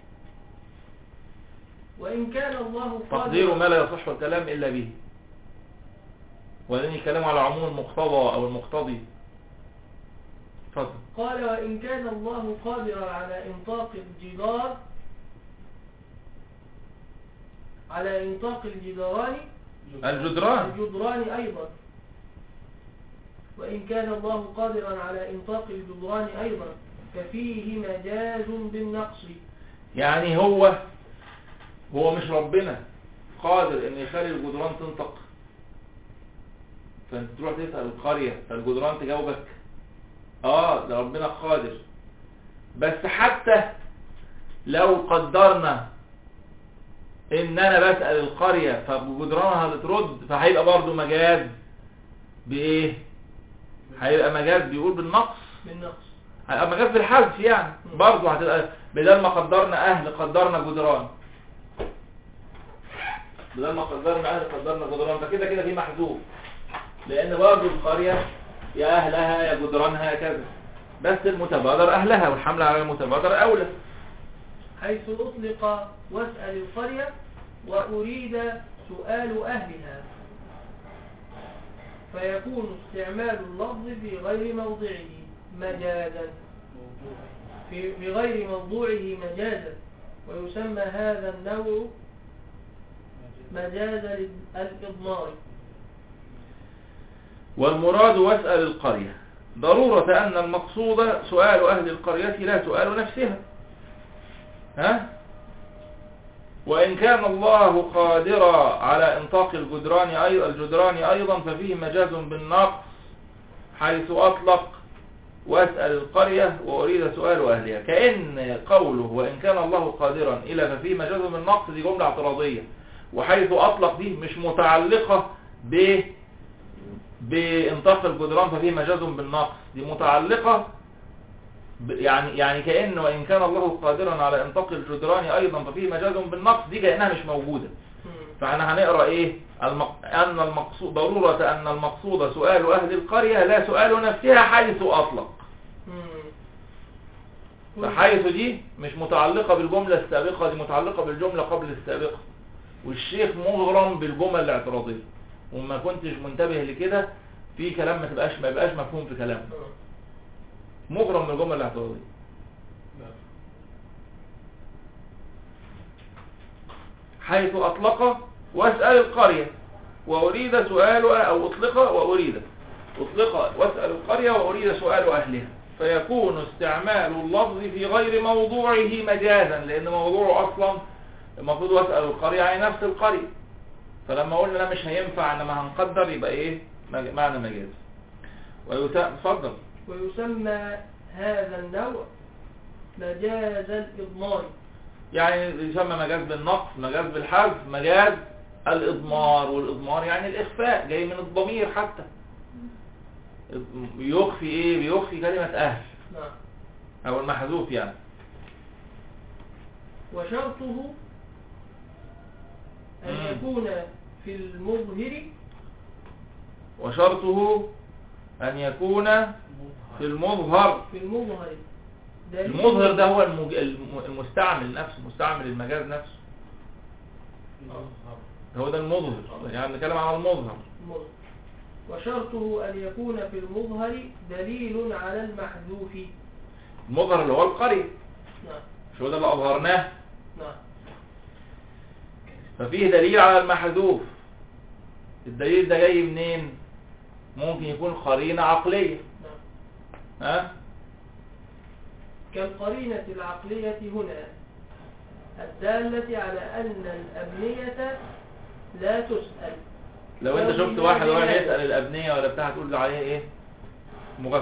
وإن كان الله تقدير ما قادرا لا يصح الكلام إلا به ولن يتكلم على عموم المقتضى أو المقتضي اتفضل قال وإن كان الله قادرا على إنطاق الجدار على إنطاق الجدران الجدران الجدران أيضا وإن كان الله قادرا على إنطاق الجدران أيضا ففيه مجاز بالنقص يعني هو هو مش ربنا قادر ان يخلي الجدران تنطق فانت تروح تسأل القرية فالجدران تجاوبك اه ده ربنا قادر بس حتى لو قدرنا ان انا بسأل القرية فجدرانها بترد فهيبقى برضو مجاز بايه هيبقى مجاز بيقول بالنقص بالنقص هيبقى مجاز بالحذف يعني برضه هتبقى بدل ما قدرنا اهل قدرنا جدران بدل ما قدرنا اهل قدرنا جدران فكده كده في محذوف لان برضه القرية يا اهلها يا جدرانها كذا بس المتبادر اهلها والحمل على المتبادر اولى حيث أطلق واسأل القرية وأريد سؤال أهلها فيكون استعمال اللفظ في غير موضعه مجازا في في غير موضوعه مجازا ويسمى هذا النوع مجاز الإضمار والمراد واسأل القرية ضرورة أن المقصود سؤال أهل القرية لا سؤال نفسها ها وإن كان الله قادرا على إنطاق الجدران أيضا, الجدران أيضا ففيه مجاز بالنقص حيث أطلق واسأل القرية وأريد سؤال أهلها كأن قوله وإن كان الله قادرا إلى ففيه مجاز بالنقص دي جملة اعتراضية وحيث أطلق دي مش متعلقة ب بانطاق الجدران ففيه مجاز بالنقص دي متعلقة ب- يعني يعني كأن وإن كان الله قادرا على انطاق الجدران أيضا ففيه مجاز بالنقص دي كأنها مش موجودة فاحنا هنقرأ ايه المق... أن المقصود ضرورة أن المقصود سؤال أهل القرية لا سؤال نفسها حيث أطلق فحيث دي مش متعلقة بالجملة السابقة دي متعلقة بالجملة قبل السابقة والشيخ مغرم بالجمل الاعتراضية وما كنتش منتبه لكده في كلام ما تبقاش ما يبقاش مفهوم في كلام مغرم بالجمل الاعتراضية حيث أطلق واسأل القرية وأريد سؤال أو أطلق وأريد أطلق واسأل القرية وأريد سؤال أهلها فيكون استعمال اللفظ في غير موضوعه مجازا لأن موضوعه أصلا المفروض واسأل القرية يعني نفس القرية فلما قلنا لا مش هينفع انما هنقدر يبقى ايه مج- معنى مجاز ويسمى اتفضل ويسمى هذا النوع مجاز الإضمار يعني يسمى مجاز بالنقص مجاز بالحذف مجاز الإضمار والإضمار يعني الإخفاء جاي من الضمير حتى يخفي ايه بيخفي كلمة اهل نعم او المحذوف يعني وشرطه أن مم. يكون في المظهر وشرطه ان يكون في المظهر في المظهر دليل- المظهر ده هو المج... الم- المستعمل نفسه مستعمل المجاز نفسه هو ده المظهر يعني بنتكلم على المظهر المظهر. وشرطه أن يكون في المظهر دليل على المحذوف المظهر اللي هو القرية نعم مش هو ده اللي اظهرناه نعم ففيه دليل على المحذوف الدليل ده جاي منين ممكن يكون قرينة عقلية نعم ها كالقرينة العقلية هنا الدالة على أن الأبنية لا تسأل لو انت لو شفت من واحد هذه رايح الآية. يسأل الأبنية ولا بتاع تقول له عليها ايه مغفل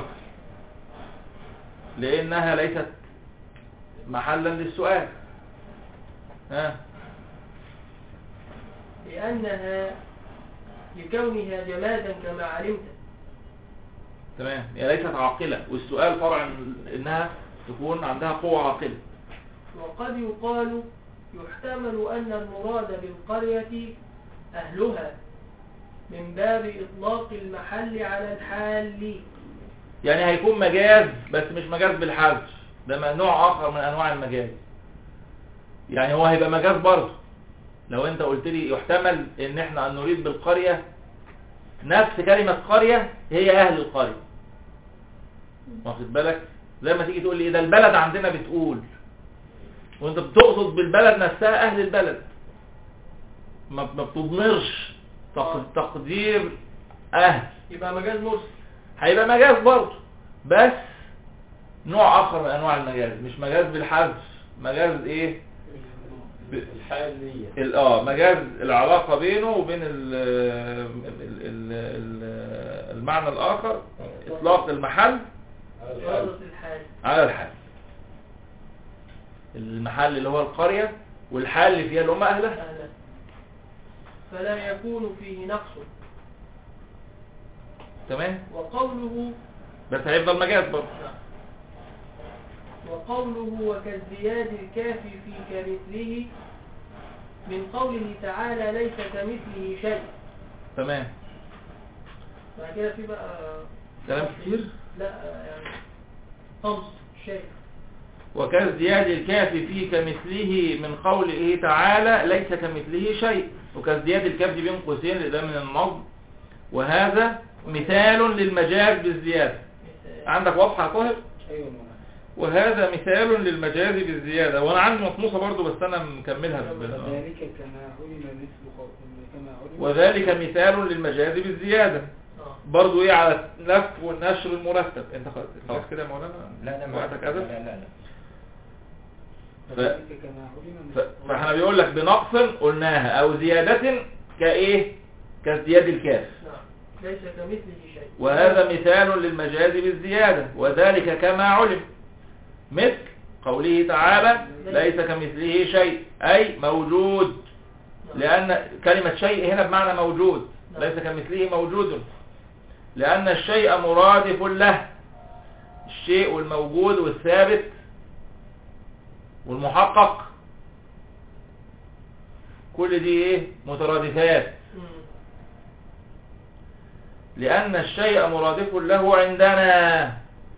لأنها ليست محلا للسؤال ها لأنها لكونها جمادا كما علمت تمام هي ليست عاقلة والسؤال فرع إن- انها تكون عندها قوة عاقلة وقد يقال يحتمل أن المراد بالقرية أهلها من باب إطلاق المحل على الحال يعني هيكون مجاز بس مش مجاز بالحذف ده نوع آخر من أنواع المجاز يعني هو هيبقى مجاز برضه لو انت قلت لي يحتمل ان احنا نريد بالقرية نفس كلمة قرية هي اهل القرية واخد بالك زي ما تيجي تقول لي ده البلد عندنا بتقول وانت بتقصد بالبلد نفسها اهل البلد ما ما بتضمرش تق- تقدير اهل يبقى مجاز مرسل هيبقى مجاز برضه بس نوع اخر من انواع المجاز مش مجاز بالحذف مجاز ايه الحالية ال- اه مجاز العلاقة بينه وبين ال ال ال ال المعنى الآخر إطلاق المحل على الحال إرادة الحال على الحال المحل اللي هو القرية والحال اللي فيها اللي هم أهلها أهلا فلا يكون فيه نقص تمام وقوله بس هيفضل مجاز برضه وقوله وكالزياد الكاف في كمثله من قوله تعالى ليس كمثله شيء تمام بعد كده في بقى كلام كتير لا يعني طمس شيء وكازدياد الكاف في كمثله من قوله تعالى ليس كمثله شيء وكازدياد الكاف دي بين قوسين لده من النظم وهذا مثال للمجاز بالزيادة عندك واضحة يا طاهر ايوه مولانا وهذا مثال للمجاز بالزيادة وانا عندي مطموسة برضو بس انا مكملها بال- وذلك كما علم مثل قول كما علم وذلك مثال للمجاز بالزيادة آه. برضو ايه على النفخ والنشر المرتب انت خلاص خلاص كده يا مولانا لا لا ما وقتك لا أذن لا لا لا وذلك كما علم ف- مثل فاحنا بيقول لك بنقص قلناها او زيادة كايه كازدياد الكاف نعم ليس كمثله شيء وهذا مثال للمجاز بالزيادة وذلك كما علم مثل قوله تعالى ليس كمثله شيء أي موجود نعم. لأن كلمة شيء هنا بمعنى موجود نعم. ليس كمثله موجود لأن الشيء مرادف له الشيء والموجود والثابت والمحقق كل دي ايه مترادفات مم. لأن الشيء مرادف له عندنا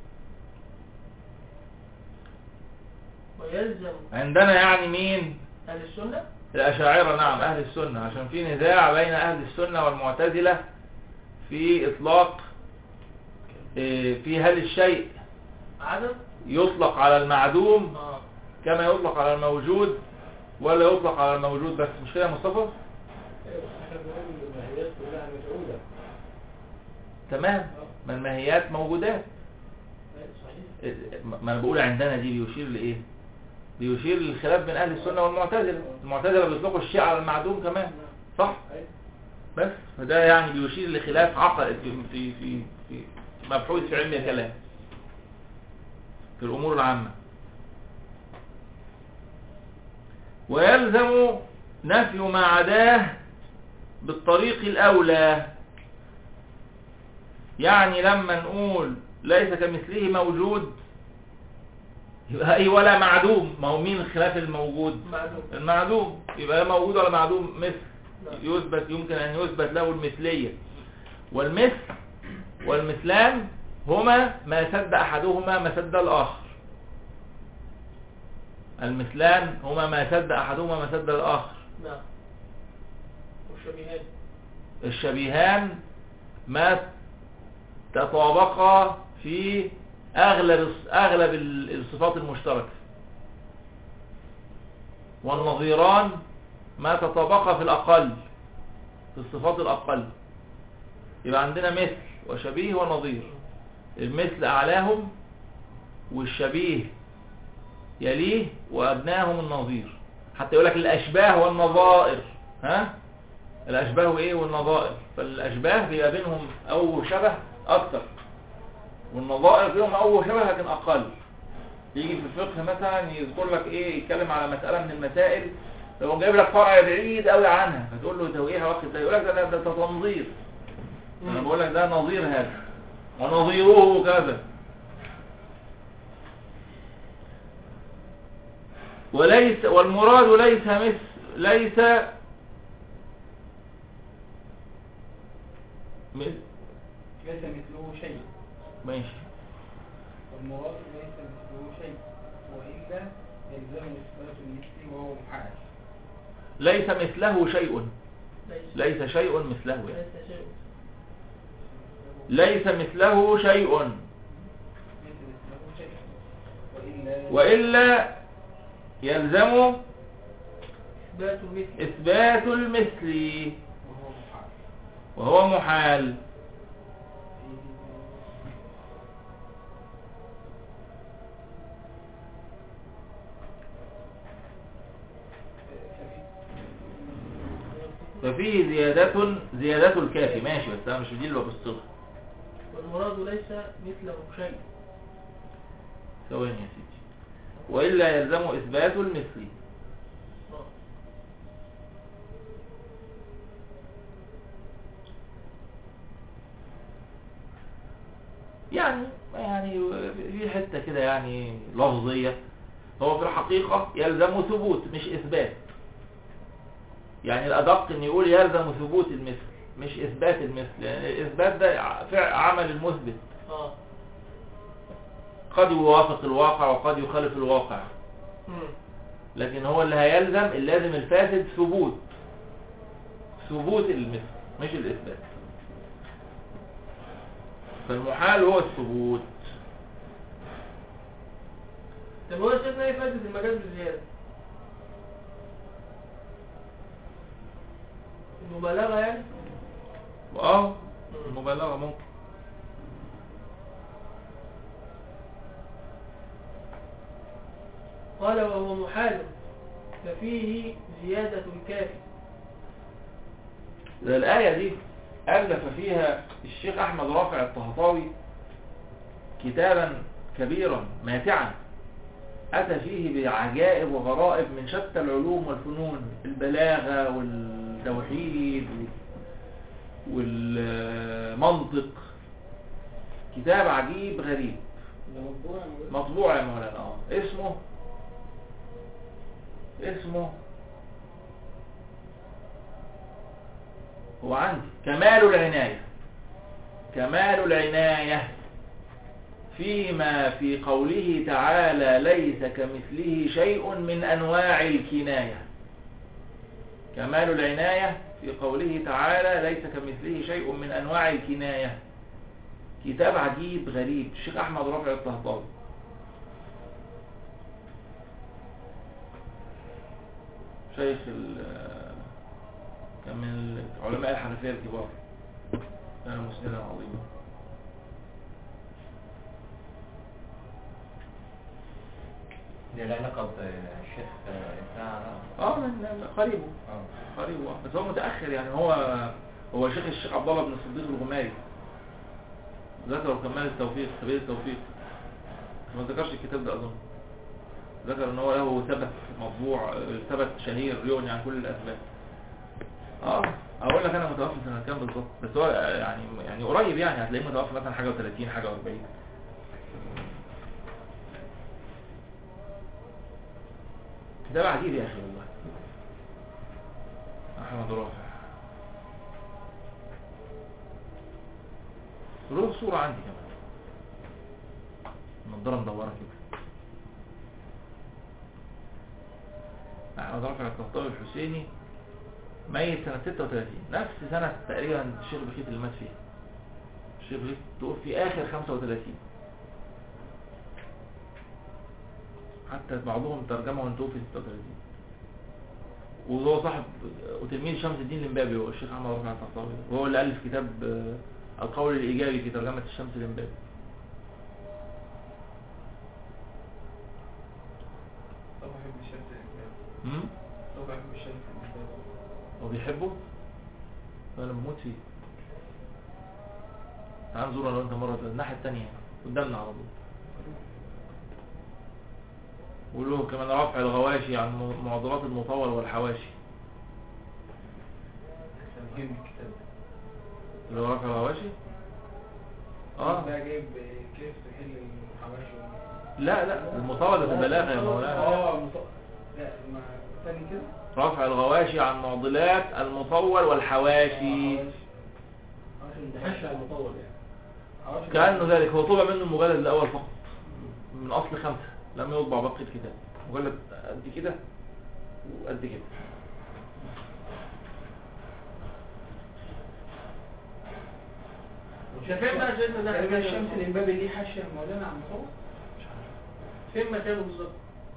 ويلزم عندنا يعني مين أهل السنة الأشاعرة نعم أهل السنة عشان في نزاع بين أهل السنة والمعتزلة في إطلاق إيه، في هل الشيء عدم يطلق على المعدوم آه. كما يطلق على الموجود ولا يطلق على الموجود بس مش كده يا مصطفى ايوه بس احنا بنقول المهيات كلها مفعولة تمام ما الماهيات موجودات أيوة، صحيح إيه، ما انا بقول عندنا دي بيشير لايه بيشير للخلاف بين اهل السنة والمعتزلة المعتزلة بيطلقوا الشيء على المعدوم كمان صح أيوة. بس فده يعني بيشير لخلاف عقد في في في, في مبحوث في علم الكلام في الأمور العامة ويلزم نفي ما عداه بالطريق الأولى يعني لما نقول ليس كمثله موجود يبقى اي ولا معدوم ما هو مين خلاف الموجود معلوم المعدوم يبقى لا موجود ولا معدوم مثل نعم. يثبت يمكن ان يثبت له المثلية والمثل والمثلان هما ما سد احدهما ما سد الاخر المثلان هما ما سد احدهما ما سد الاخر نعم والشبيهات الشبيهان ما تطابقا في اغلب اغلب الصفات المشتركه والنظيران ما تطابقا في الاقل في الصفات الاقل يبقى عندنا مثل وشبيه ونظير المثل اعلاهم والشبيه يليه وادناهم النظير حتى يقول لك الاشباه والنظائر ها الاشباه وايه والنظائر فالاشباه بيبقى بينهم او شبه اكتر والنظائر فيهم او شبه لكن اقل يجي في الفقه مثلا يذكر لك ايه يتكلم على مسألة من المسائل لو جايب لك فرع بعيد قوي عنها فتقول له توقيها وقت ده يقول لك ده ده ده تنظير انا بقول لك ده نظير هذا ونظيره كذا وليس والمراد ليس مثل ليس مثل ليس مثله شيء ماشي والمراد ليس مثله شيء وإلا يلزم إثبات المثل وهو محال ليس مثله شيء ليس ليس شيء مثله يعني. ليس شيء ليس مثله شيء ليس مثله شيء وإلا وإلا يلزم إثبات مثل إثبات المثل وهو محال وهو محال ففيه زيادة زيادة الكافي ماشي بس أنا مش دي اللي ببص لها والمراد ليس مثله شيء ثواني يا سيدي وإلا يلزم إثبات المثل آه. يعني يعني في حتة كده يعني لفظية هو في الحقيقة يلزم ثبوت مش إثبات يعني الأدق إن يقول يلزم ثبوت المثل مش إثبات المثل لأن الإثبات ده ع- فعل عمل المثبت اه قد يوافق الواقع وقد يخالف الواقع مم. لكن هو اللي هيلزم اللازم الفاسد ثبوت ثبوت المثل مش الإثبات فالمحال هو الثبوت طب هو شايفنا ايه فائدة المجاز بالزيادة؟ المبالغة يعني؟ اه المبالغة ممكن قال وهو محال ففيه زيادة الكافي ده الآية دي ألف فيها الشيخ أحمد رافع الطهطاوي كتابا كبيرا ماتعا أتى فيه بعجائب وغرائب من شتى العلوم والفنون البلاغة والتوحيد والمنطق كتاب عجيب غريب ده مطبوع مطبوع يا مولانا اه اسمه اسمه هو عندي كمال العناية كمال العناية فيما في قوله تعالى ليس كمثله شيء من أنواع الكناية كمال العناية في قوله تعالى ليس كمثله شيء من أنواع الكناية كتاب عجيب غريب الشيخ أحمد رافع الطهطاوي شيخ ال كان من علماء الحنفية الكبار كان مسندا عظيما دي لها علاقة بالشيخ بتاع اه من من قريبه اه قريبه بس هو متأخر يعني هو هو شيخ الشيخ عبد الله بن الصديق الغماري ذكر كمال التوفيق سبيل التوفيق ما ذكرش الكتاب ده اظن ذكر ان هو له ثبت مطبوع ثبت شهير يغني عن كل الاسباب اه اقول لك انا متوفي سنه كام بالظبط بس هو يعني يعني قريب يعني هتلاقيه متوفي مثلا حاجه و30 حاجه و40 كتاب عجيب يا اخي والله احمد رافع له صورة عندي كمان نضارة مدورة كده احمد رافع القحطاوي الحسيني ميت سنة 36 نفس سنة تقريبا الشيخ بخيت اللي مات فيها الشيخ بخيت توفي اخر 35 حتى بعضهم ترجمه وانت توفي 36 وهو صاحب وتلميذ شمس الدين الامبابي هو الشيخ احمد رافع القحطاوي وهو اللي الف كتاب آه، القول الايجابي في ترجمة الشمس الامبابي طبعا بحب الشمس الإنسان امم طبعا بحب الشمس الإنسان هو بيحبه انا بموت فيه تعال نزور انا وانت مرة الناحية التانية قدامنا على طول وله كمان رفع الغواشي عن م- معضلات المطول والحواشي مهم الكتاب اللي هو رفع الغواشي اه بقى جايب كيف تحل الحواشي لا لا المطول ده في البلاغة يا مولانا اه مط- لا ما تاني كده رفع الغواشي عن معضلات المطول والحواشي حواشي حش على المطول يعني حواشي كأنه ذلك هو طبع منه المجلد الأول فقط من أصل خمسة لم يطبع باقي الكتاب مجلد قد كده وقد كده ده فين بقى سيدنا ده تقريبا الشمس الإنبابي ليه حاشية مولانا عم مصور فين مكانه بالظبط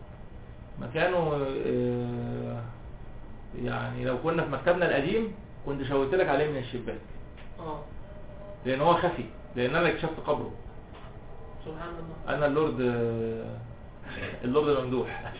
مكانه آه، يعني لو كنا في مكتبنا القديم كنت شاورت لك عليه من الشباك اه لأن هو خفي لأن أنا اكتشفت قبره سبحان الله أنا اللورد آه، اللورد الممدوح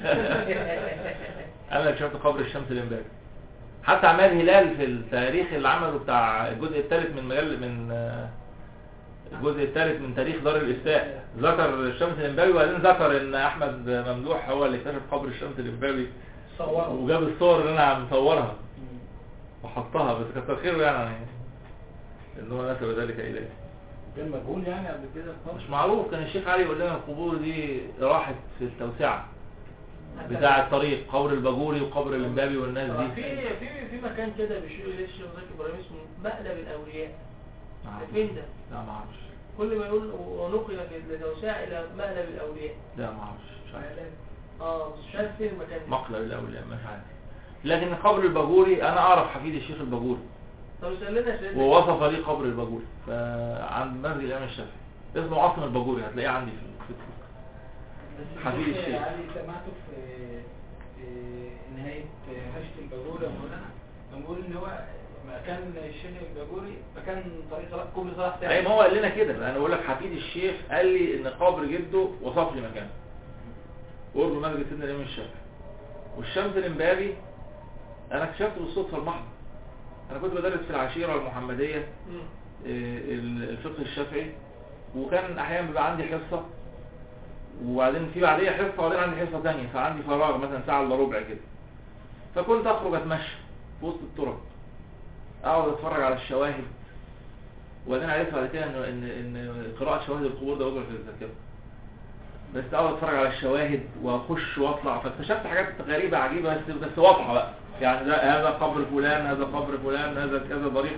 أنا اكتشفت قبر الشمس الإمبارح حتى عماد هلال في التاريخ اللي عمله بتاع الجزء الثالث من مجل من آه، الجزء الثالث من تاريخ دار الإفتاء ذكر الشمس الإمبابي وبعدين ذكر إن أحمد ممدوح هو اللي اكتشف قبر الشمس الإمبابي صوره وجاب الصور اللي أنا مصورها وحطها بس كتر خيره يعني إن هو نسب ذلك إليه كان مجهول يعني قبل كده مش معروف كان الشيخ علي يقول لنا القبور دي راحت في التوسعة بتاع الطريق قبر الباجوري وقبر الإمبابي والناس آه، دي في في في مكان كده بيشير اليه الشيخ زكي ابراهيم اسمه مقلب الاولياء ما ده أعرفش. فين ده؟ لا ما اعرفش كل ما يقول ونقل في التوسعة الى مقلب الاولياء لا ما اعرفش مش عارف اه بس مش عارف فين المكان ده مقلب الاولياء مش عارف لكن قبر الباجوري انا اعرف حفيد الشيخ الباجوري طب اسال لنا سيدنا ووصف لي قبر الباجوري فعند مسجد الامام الشافعي اسمه عاصم الباجوري هتلاقيه عندي في الفيسبوك بس حبيب الشيخ الشيخ. علي سمعته في في نهاية هشة الباجوري يا مولانا كان بيقول ان هو مكان الشيخ الباجوري مكان طريق صلاح كوبري صلاح تاني اي ما هو قال لنا كده انا بقول لك حفيد الشيخ قال لي ان قبر جده وصف لي مكانه قرب مسجد سيدنا الامام الشافعي والشمس الامبابي انا اكتشفته بالصدفه المحضه انا كنت بدرس في العشيره المحمديه مم. ال- الفقه الشافعي وكان احيانا بيبقى عندي حصة وبعدين في بعديها حصة وبعدين عندي حصة تانية فعندي فراغ مثلا ساعة الا ربع كده فكنت اخرج اتمشى في وسط الطرق اقعد اتفرج على الشواهد وبعدين عرفت بعد كده ان ان ان قراءة شواهد القبور ده وضع في الذاكرة بس اقعد اتفرج على الشواهد واخش واطلع فاكتشفت حاجات غريبة عجيبة بس بس واضحة بقى يعني ده هذا قبر فلان هذا قبر فلان هذا كذا ضريح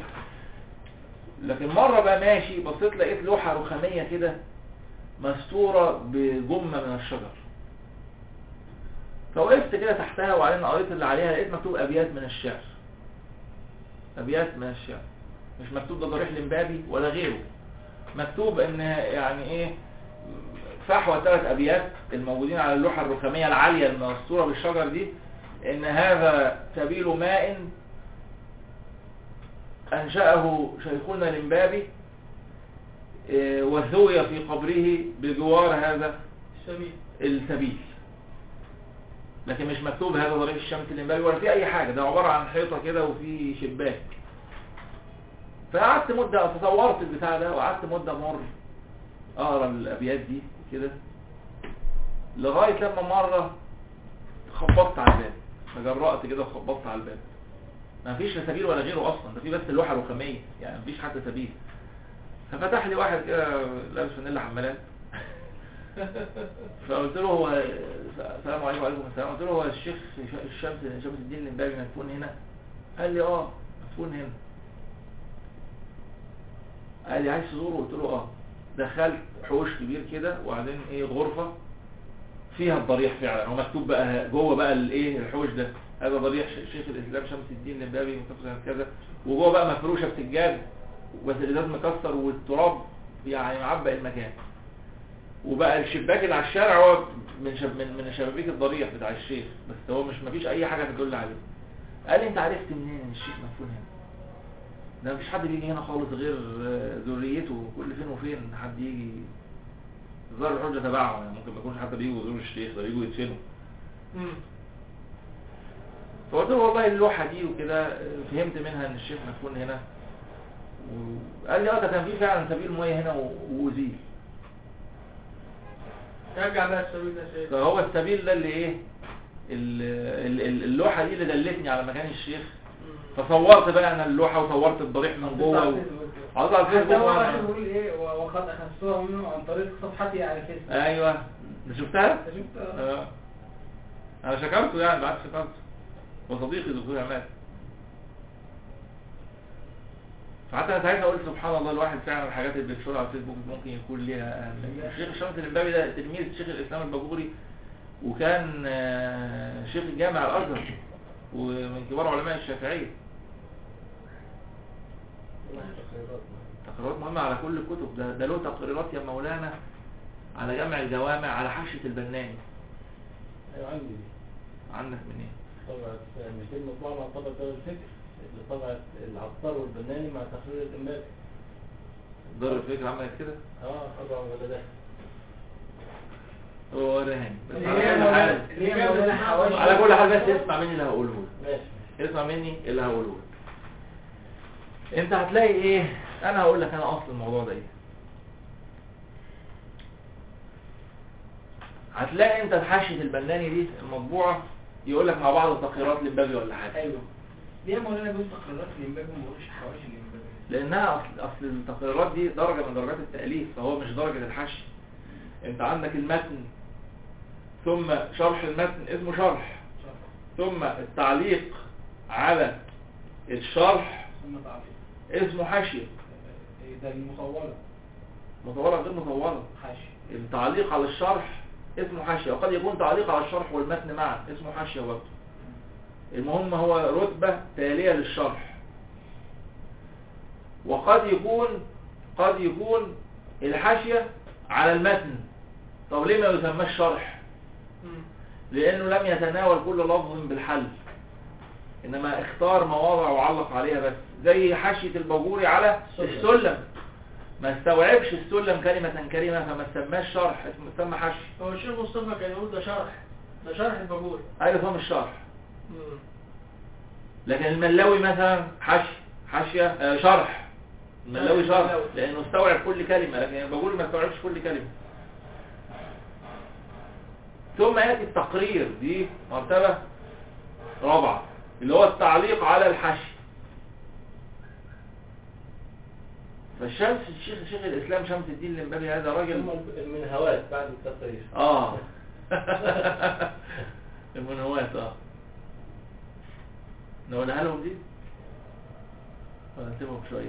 لكن مرة بقى ماشي بصيت لقيت لوحة رخامية كده مستورة بجمة من الشجر فوقفت كده تحتها وبعدين قريت اللي عليها لقيت مكتوب أبيات من الشعر أبيات من الشعر مش مكتوب ده ضريح الإمبابي ولا غيره مكتوب ان يعني ايه فحوى ثلاث أبيات الموجودين على اللوحة الرخامية العالية المستورة بالشجر دي ان هذا سبيل ماء أنشأه شيخنا الإمبابي إيه، وثوي في قبره بجوار هذا السبيل السبيل لكن مش مكتوب هذا ضريح الشمس الإمبابي ولا في أي حاجة ده عبارة عن حيطة كده وفي شباك فقعدت مدة تصورت البتاع ده وقعدت مدة مر أقرأ الأبيات دي كده لغاية لما مرة خبطت على الباب تجرأت كده وخبطت على الباب ما فيش لا سبيل ولا غيره اصلا ده في بس اللوحه الرخاميه يعني ما فيش حتى سبيل ففتح لي واحد كده لابس فانيلا حمالات فقلت له هو السلام عليكم وعليكم السلام قلت له هو الشيخ الشمس شمس الدين الامبابي مدفون هنا قال لي اه مدفون هنا قال لي عايز تزوره قلت له اه دخلت حوش كبير كده وبعدين ايه غرفه فيها الضريح فعلا هو مكتوب بقى جوه بقى الايه الحوش ده هذا ضريح ش- شيخ الاسلام شمس الدين الامبابي متوفى سنه كذا وجوه بقى مفروشه بسجاد بس الازاز مكسر والتراب يعني معبق المكان وبقى الشباك اللي على الشارع هو من شب من من شبابيك الضريح بتاع الشيخ بس هو مش مفيش اي حاجه تدل عليه قال لي انت عرفت منين ان الشيخ مدفون هنا ده مفيش حد بيجي هنا خالص غير آه، ذريته كل فين وفين حد يجي ظهر الحجه تبعهم يعني ممكن ما يكونش حتى بيجوا يزوروا الشيخ ده بيجوا يدفنوا فقلت له والله اللوحه دي وكده آه، فهمت منها ان الشيخ مدفون هنا وقال لي اه ده كان في فعلا سبيل ميه هنا و- وزيل رجع بقى السبيل ده سيد فهو السبيل ده اللي ايه ال- ال- ال- اللوحه دي اللي دلتني على مكان الشيخ فصورت بقى انا اللوحه وصورت الضريح من جوه و... عاوز على حتى الفيسبوك هو وأنا- اخر بيقول ايه وقد اخذتها منه عن طريق صفحتي على الفيسبوك ايوه انت شفتها؟ انت شفت اه انا شكرته يعني بعد شكرته وصديقي دكتور عماد فحتى انا ساعتها قلت سبحان الله الواحد فعلا الحاجات اللي بتشهر على الفيسبوك ممكن يكون ليها أهمية. الشيخ الشمس الامبابي ده تلميذ شيخ الاسلام الباجوري وكان آه، شيخ الجامع الازهر ومن كبار علماء الشافعيه تقريرات مهمه على كل الكتب ده ده له تقريرات يا مولانا على جمع الجوامع على حاشيه البناني ايوه عندي دي عندك منين؟ طبعت مش دي المطبوعة مع طبعة دار الفكر اللي طبعت العطار والبناني مع تقرير الإمام دار الفكر عملت كده اه طبعا ولا ده هو رهاني بس اللي على هي كل مولانا- حال اللي هي مولانا حوالي على كل حال بس اسمع مني اللي هقوله لك ماشي اسمع مني اللي هقوله لك انت هتلاقي ايه انا هقول لك انا اصل الموضوع ده ايه هتلاقي انت حاشيه البناني دي المطبوعه يقول لك مع بعض التقريرات للبابي ولا حاجه ايوه ليه مولانا بيقول تقريرات الامبابي وما بيقولش حواشي الامبابي لانها اصل اصل التقريرات دي درجه من درجات التاليف فهو مش درجه الحشي انت عندك المتن ثم شرح المتن اسمه شرح ثم التعليق على الشرح ثم تعليق اسمه حاشيه إيه ده المطولة مطوله غير مطوله حاشي التعليق على الشرح اسمه حاشيه وقد يكون تعليق على الشرح والمتن معا اسمه حاشيه برضه المهم هو رتبه تاليه للشرح وقد يكون قد يكون الحاشيه على المتن طب ليه ما يسماش شرح لانه لم يتناول كل لفظ بالحل انما اختار مواضع وعلق عليها بس زي حاشيه الباجوري على السلم ما استوعبش السلم كلمة كلمة فما سماش شرح اسمه سمى حشي هو الشيخ مصطفى كان يقول ده شرح ده شرح الباجور ايوه فهم الشرح لكن الملاوي مثلا حشي حاشية آه شرح الملاوي شرح الملاوي. لانه استوعب كل كلمة لكن الباجوري ما استوعبش كل كلمة ثم يأتي التقرير دي مرتبة رابعة اللي هو التعليق على الحشي فالشمس الشيخ شيخ الإسلام شمس الدين الإمبابي هذا راجل ثم المنهوات بعد التقرير اه المنهوات اه نقولها لهم دي ولا نسيبهم شوية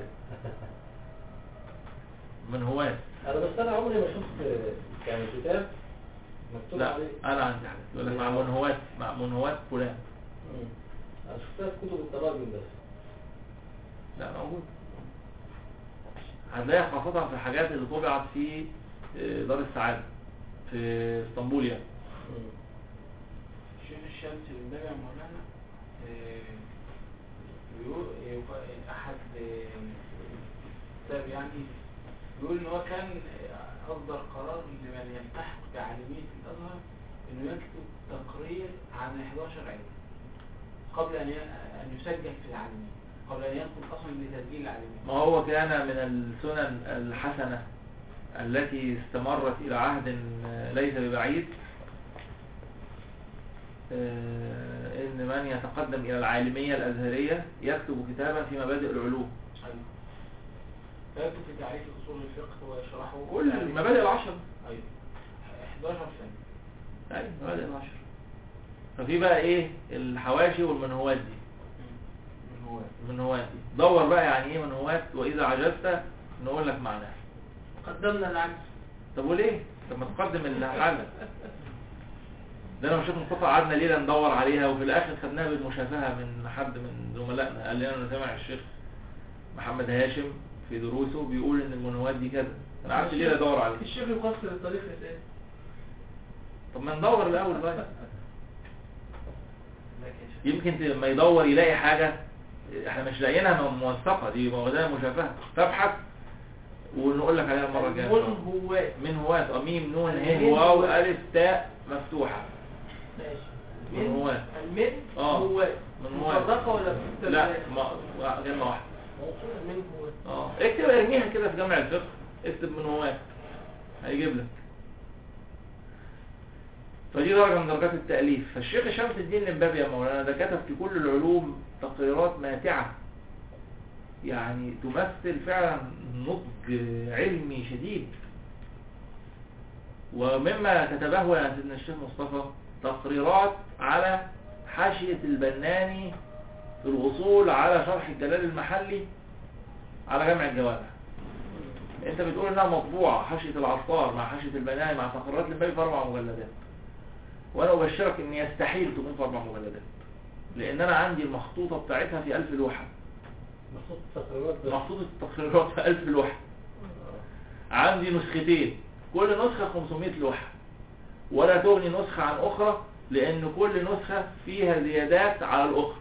منهوات انا بس انا عمري ما شفت يعني كتاب مكتوب لا عليه انا عندي حاجة يقول لك مع منهوات مع منهوات فلان مم. انا شفتها في كتب التراجم بس لا موجود هتلاقيها خاصة في الحاجات اللي طبعت في آه، دار السعادة في اسطنبول يعني مم. الشيخ الشمس الإمبابي يا مولانا آه، بيقول يق- أحد آه، كتاب يعني بيقول إن هو كان آه، أصدر قرار لمن يلتحق بعالمية الأزهر إنه يكتب تقرير عن 11 علم قبل أن ي- أن يسجل في العالمية قبل أن يدخل أصلا لتسجيل العالمية ما هو كان من السنن الحسنة التي استمرت إلى عهد آه، ليس ببعيد آه، إن ان من يتقدم الى العالمية الازهرية يكتب كتابا في مبادئ العلوم ايوه فيكتب في تعريف اصول الفقه ويشرحه كل تعريف- المبادئ العشر ايوه 11 سنه ايوه مبادئ العشر ففي بقى ايه الحواشي والمنهوات دي من هو المنهوات دي دور بقى يعني ايه منهوات واذا عجزت نقول لك معناها قدمنا العكس طب وليه طب ما تقدم الحل ده انا والشيخ مصطفى قعدنا ليله ندور عليها وفي الاخر خدناها بالمشافهه من حد من زملائنا قال لنا انا سامع الشيخ محمد هاشم في دروسه بيقول ان المنهوات دي كذا انا قعدت ليله ادور عليها الشيخ يقصر الطريق ازاي طب ما ندور الاول طيب لكن يمكن ت- لما يدور يلاقي حاجه احنا مش لاقيينها موثقه دي موضوع مشافهه فابحث ونقول لك عليها المره الجايه إن شاء الله. منهوات من هوات اه ميم نون ه من واو هوات. الف تاء مفتوحه ماشي منهوات. المن آه. هوات منهوات. مفرقة ولا لا مستلزمات؟ ما كلمه واحده من هوات اه اكتب ارميها كده في جامع الفقه اكتب من هواك هيجيب لك فدي درجة من درجات التأليف فالشيخ شمس الدين الإمبابي يا مولانا ده كتب في كل العلوم تقريرات ماتعة يعني تمثل فعلا نضج علمي شديد ومما كتبه يا سيدنا الشيخ مصطفى تقريرات على حاشية البناني في الوصول على شرح الجلال المحلي على جمع الجوامع انت بتقول انها مطبوعة حاشية العطار مع حاشية البناني مع تقريرات الباقي في اربع مجلدات وانا ابشرك ان يستحيل تكون في اربع مجلدات لان انا عندي المخطوطة بتاعتها في الف لوحة مخصوص التقريرات بس مخطوطة التقريرات في الف لوحة عندي نسختين كل نسخة 500 لوحة ولا تغني نسخة عن اخرى لان كل نسخة فيها زيادات على الاخرى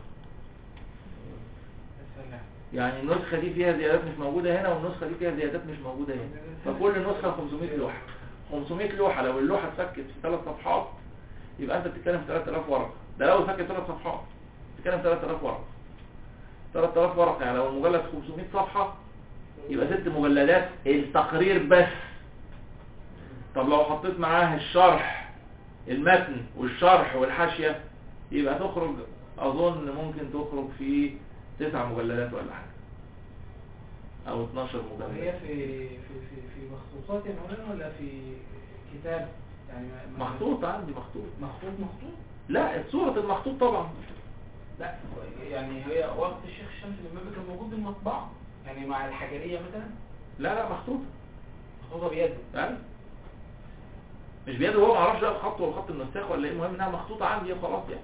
السلام يعني النسخة دي فيها زيادات مش موجودة هنا والنسخة دي فيها زيادات مش موجودة هنا فكل نسخة 500 لوحة 500 لوحة لو اللوحة اتفكت في ثلاث صفحات يبقى انت بتتكلم في 3000 ورقة ده لو اتفكت ثلاث صفحات بتتكلم في 3000 ورقة 3000 ورقة يعني لو المجلد 500 صفحة يبقى ست مجلدات التقرير بس طب لو حطيت معاها الشرح المتن والشرح والحاشية يبقى تخرج اظن ممكن تخرج في تسع مجلدات ولا حاجة او 12 وهي مجلد في في في في مخطوطات يا مولانا ولا في كتاب يعني ما- ما- مخطوط عندي مخطوط مخطوط مخطوط لا صورة المخطوط طبعا لا يعني هي وقت الشيخ الشمس الإمامي كان موجود المطبعة يعني مع الحجرية مثلا لا لا مخطوط مخطوطة بيده يعني مش بيده هو معرفش بقى الخط ولا خط النساخ ولا ايه المهم انها مخطوطة عندي وخلاص يعني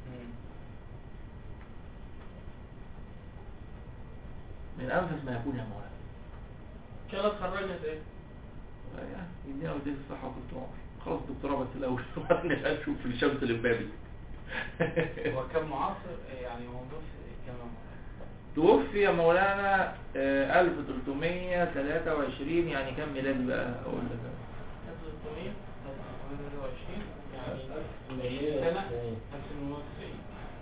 من انفس ما يكون يا مولانا ان شاء الله اتخرجنا ازاي يعني يدينا وديك الصحة والدكتوراه خلاص الدكتوراه بس الأول وبعدين نبقى نشوف في الشمس الإمبابي هو كان معاصر يعني هو بص كان توفي يا مولانا آه، 1323 يعني كم ميلادي بقى أقول لك 1300 يعني 20 سنة 1990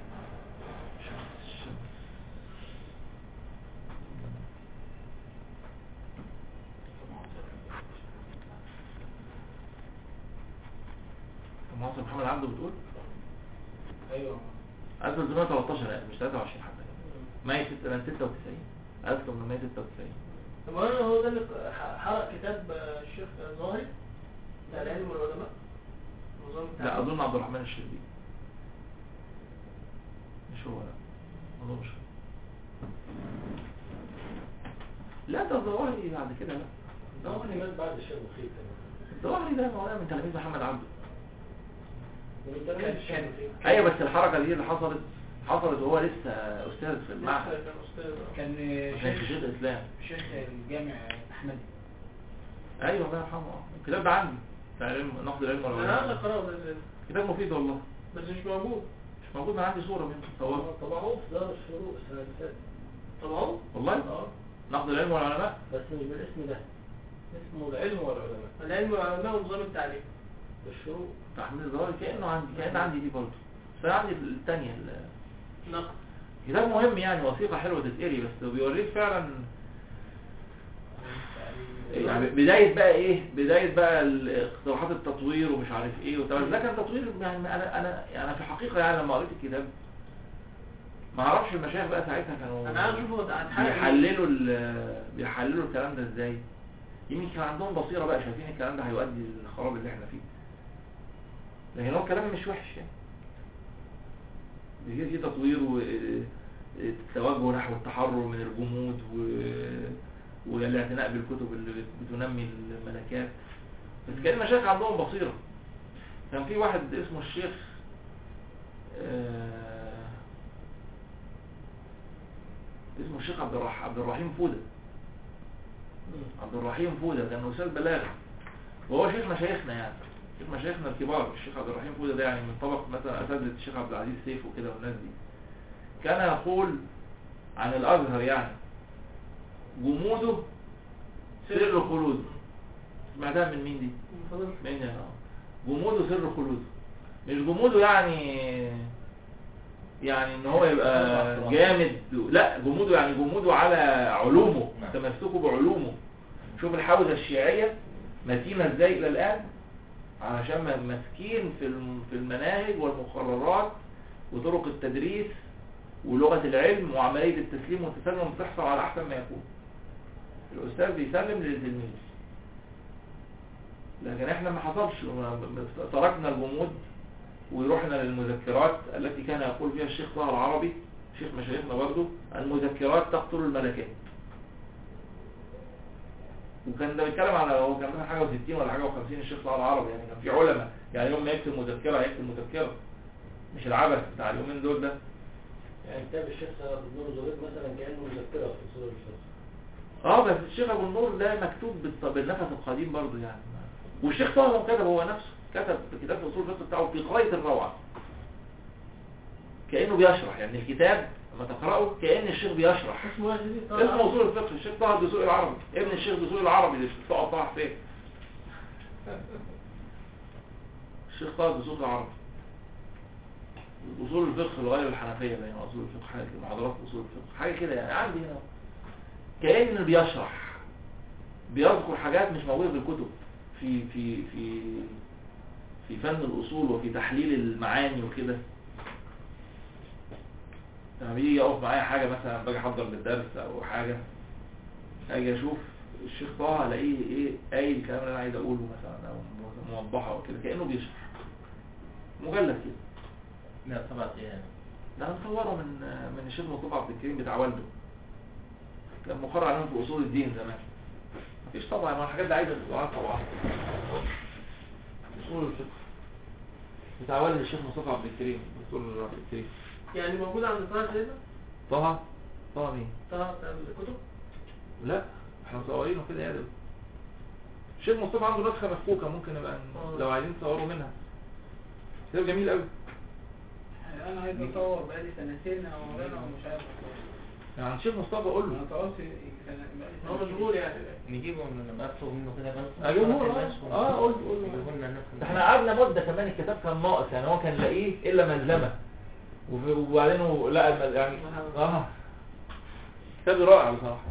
معاصر محمد عبده بتقول ايوه 1313 يعني مش 23 حتى ماي 96 1896 طب انا هو ده اللي حرق كتاب الشيخ ظاهر بتاع العلم والعلماء نظام لا التعليم. أظن عبد الرحمن الشربيني مش هو لا ما أظنش لا ده الظواهري بعد كده لا ده ممكن يمات بعد الشيخ مخيف الظواهري ده مولانا من تلاميذ محمد عبده ومن تلاميذ كان- الشيخ كان- مخيف ايوه بس الحركه دي اللي حصلت حصلت وهو لسه استاذ في لسه المعهد كان استاذ كان ما كانش شيخ شيخ اسلام شيخ الجامع احمدي ايوه الله يرحمه آه. الكتاب ده عندي بتاع علم نقد العلم انا عايز والعلماء اقراه بس كتاب مفيد والله بس مش موجود مش موجود انا عندي صوره منه صور طبعا في دار الشروق السنة اللي فاتت طبعا والله اه نقد العلم والعلماء بس مش بالاسم ده اسمه العلم والعلماء العلم والعلماء ونظام التعليم الشروق تحميل الظواهر كانه عندي كان عندي دي برضه بس انا عندي الثانيه نقد كتاب مهم يعني وثيقه حلوه تتقري بس بيوريك فعلا يعني بداية بقى ايه بداية بقى ال- اقتراحات التطوير ومش عارف ايه وبتاع ده كان تطوير يعني انا انا يعني في الحقيقة يعني لما قريت الكتاب ما اعرفش المشايخ بقى ساعتها كانوا انا عايز اشوفه ده هتحقق إيه؟ بيحللوا ال- بيحللوا الكلام ده ازاي يمكن كان عندهم بصيرة بقى شايفين الكلام ده هيؤدي للخراب اللي احنا فيه لكن هو الكلام مش وحش يعني بيجي فيه تطوير والتوجه نحو التحرر من الجمود و... والاعتناء بالكتب اللي بت- بتنمي الملكات بس كان المشايخ عندهم بصيرة كان في واحد اسمه الشيخ آه، اسمه الشيخ عبد الرح... عبد الرحيم فودة عبد الرحيم فودة كان أستاذ بلاغة وهو شيخ مشايخنا يعني شيخ مشايخنا الكبار الشيخ عبد الرحيم فودة ده يعني من طبق مثلا أساتذة الشيخ عبد العزيز سيف وكده والناس دي كان يقول عن الأزهر يعني جموده سر خلوده سمعتها من مين دي؟ فضل مين يا جموده سر خلوده مش جموده يعني يعني ان هو يبقى جامد لا جموده يعني جموده على علومه نعم. تمسكه بعلومه شوف الحوزة الشيعية متينة ازاي الى الان علشان م- ماسكين في الم- في المناهج والمقررات وطرق التدريس ولغة العلم وعملية التسليم والتسلم بتحصل على احسن ما يكون الاستاذ بيسلم للتلميذ لكن احنا ما حصلش ما- ما- تركنا الجمود ورحنا للمذكرات التي كان يقول فيها الشيخ طه العربي شيخ مشايخنا برضو المذكرات تقتل الملكات وكان ده بيتكلم على هو كان مثلا حاجه و60 ولا حاجه و50 الشيخ طه العربي يعني كان في علماء يعني يوم ما يكتب مذكره هيكتب مذكره مش العبث بتاع اليومين دول ده يعني كتاب الشيخ ابو النور زبير مثلا كانه مذكره في اصول الفقه اه بس الشيخ ابو النور ده مكتوب بالط- بالنفس القديم برضو يعني والشيخ طه لو كتب هو نفسه كتب كتاب في اصول الفقه بتاعه في غايه الروعه كانه بيشرح يعني الكتاب لما تقراه كان الشيخ بيشرح اسمه ايه يا سيدي؟ طه اسمه العربي. اصول الفقه الشيخ طه الدسوقي العربي ابن الشيخ الدسوقي العربي اللي طه طه حسين الشيخ طه الدسوقي العربي اصول الفقه لغير الحنفيه بين اصول الفقه حاجه كده، محاضرات اصول الفقه حاجه كده يعني عندي هنا كان بيشرح بيذكر حاجات مش موجوده في الكتب في في في في فن الاصول وفي تحليل المعاني وكده لما بيجي يقف معايا حاجة مثلا باجي احضر للدرس او حاجة اجي اشوف الشيخ طه الاقيه ايه قايل الكلام اللي انا عايز اقوله مثلا او موضحه او كده كانه بيشرح مجلد كده لا طبعا ايه ده انا مصوره من من الشيخ مصطفى عبد الكريم بتاع والده كان مقرر عليهم في اصول الدين زمان مفيش طبعا ما الحاجات دي عايزه تبقى طبعا اصول الفقه بتاع والد الشيخ مصطفى عبد الكريم دكتور عبد الكريم يعني موجود عند طه سيدنا طه طه مين طه بتاع الكتب لا احنا مصورينه كده يا دل الشيخ مصطفى عنده نسخه مفكوكه ممكن نبقى ن- آه. لو عايزين تصوروا منها كتاب جميل قوي انا عايز اصور بقالي سنتين او مولانا ومش عارف اصور يعني الشيخ مصطفى قول له انا طورت سنة بقالي هو سنتين. مشغول يعني نجيبه من نطلب منه كده بس اجيبه له اه اه قول قول له نجيبه لنا الناس ده احنا قعدنا مدة كمان الكتاب كان ناقص يعني هو كان لاقيه الا ملزمة وف- وبعدين هو لقى المل... يعني اه كتاب رائع بصراحة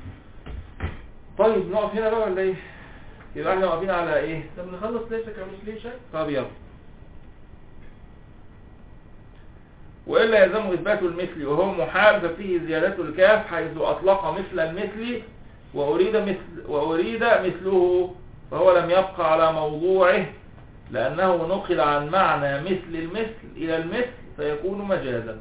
طيب نقف هنا بقى ولا ايه يبقى احنا واقفين على ايه طب نخلص ليس كمثلي شيء طب يلا وإلا يلزم إثبات المثل وهو محال ففيه زيادة الكاف حيث أطلق مثل المثل وأريد مثل وأريد مثله فهو لم يبقى على موضوعه لأنه نقل عن معنى مثل المثل إلى المثل فيكون مجازا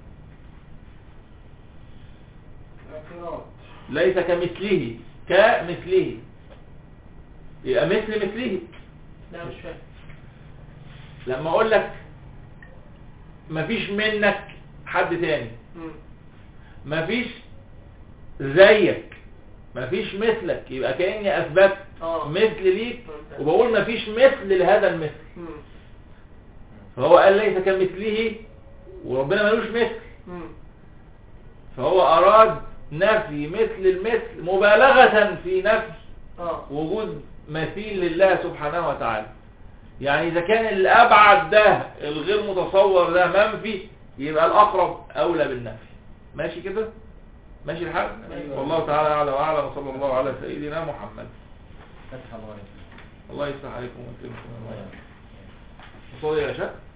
اعتراض ليس كمثله كمثله يبقى مثل مثله لا مش فاهم لما أقول لك مفيش منك حد تاني مم. مفيش زيك مفيش مثلك يبقى كأني أثبت اه مثل ليك فهمت. وبقول مفيش مثل لهذا المثل مم. فهو قال ليس كمثله وربنا ملوش مثل مم. فهو أراد نفي مثل المثل مبالغة في نفي اه وجود مثيل لله سبحانه وتعالى يعني إذا كان الأبعد ده الغير متصور ده منفي يبقى الأقرب أولى بالنفي ماشي كده ماشي الحال أيوة. والله تعالى أعلى وأعلم وصلى الله على سيدنا محمد فتح الله عليك الله يفتح عليكم ويكرمكم الله يعين. وصلي يا شاء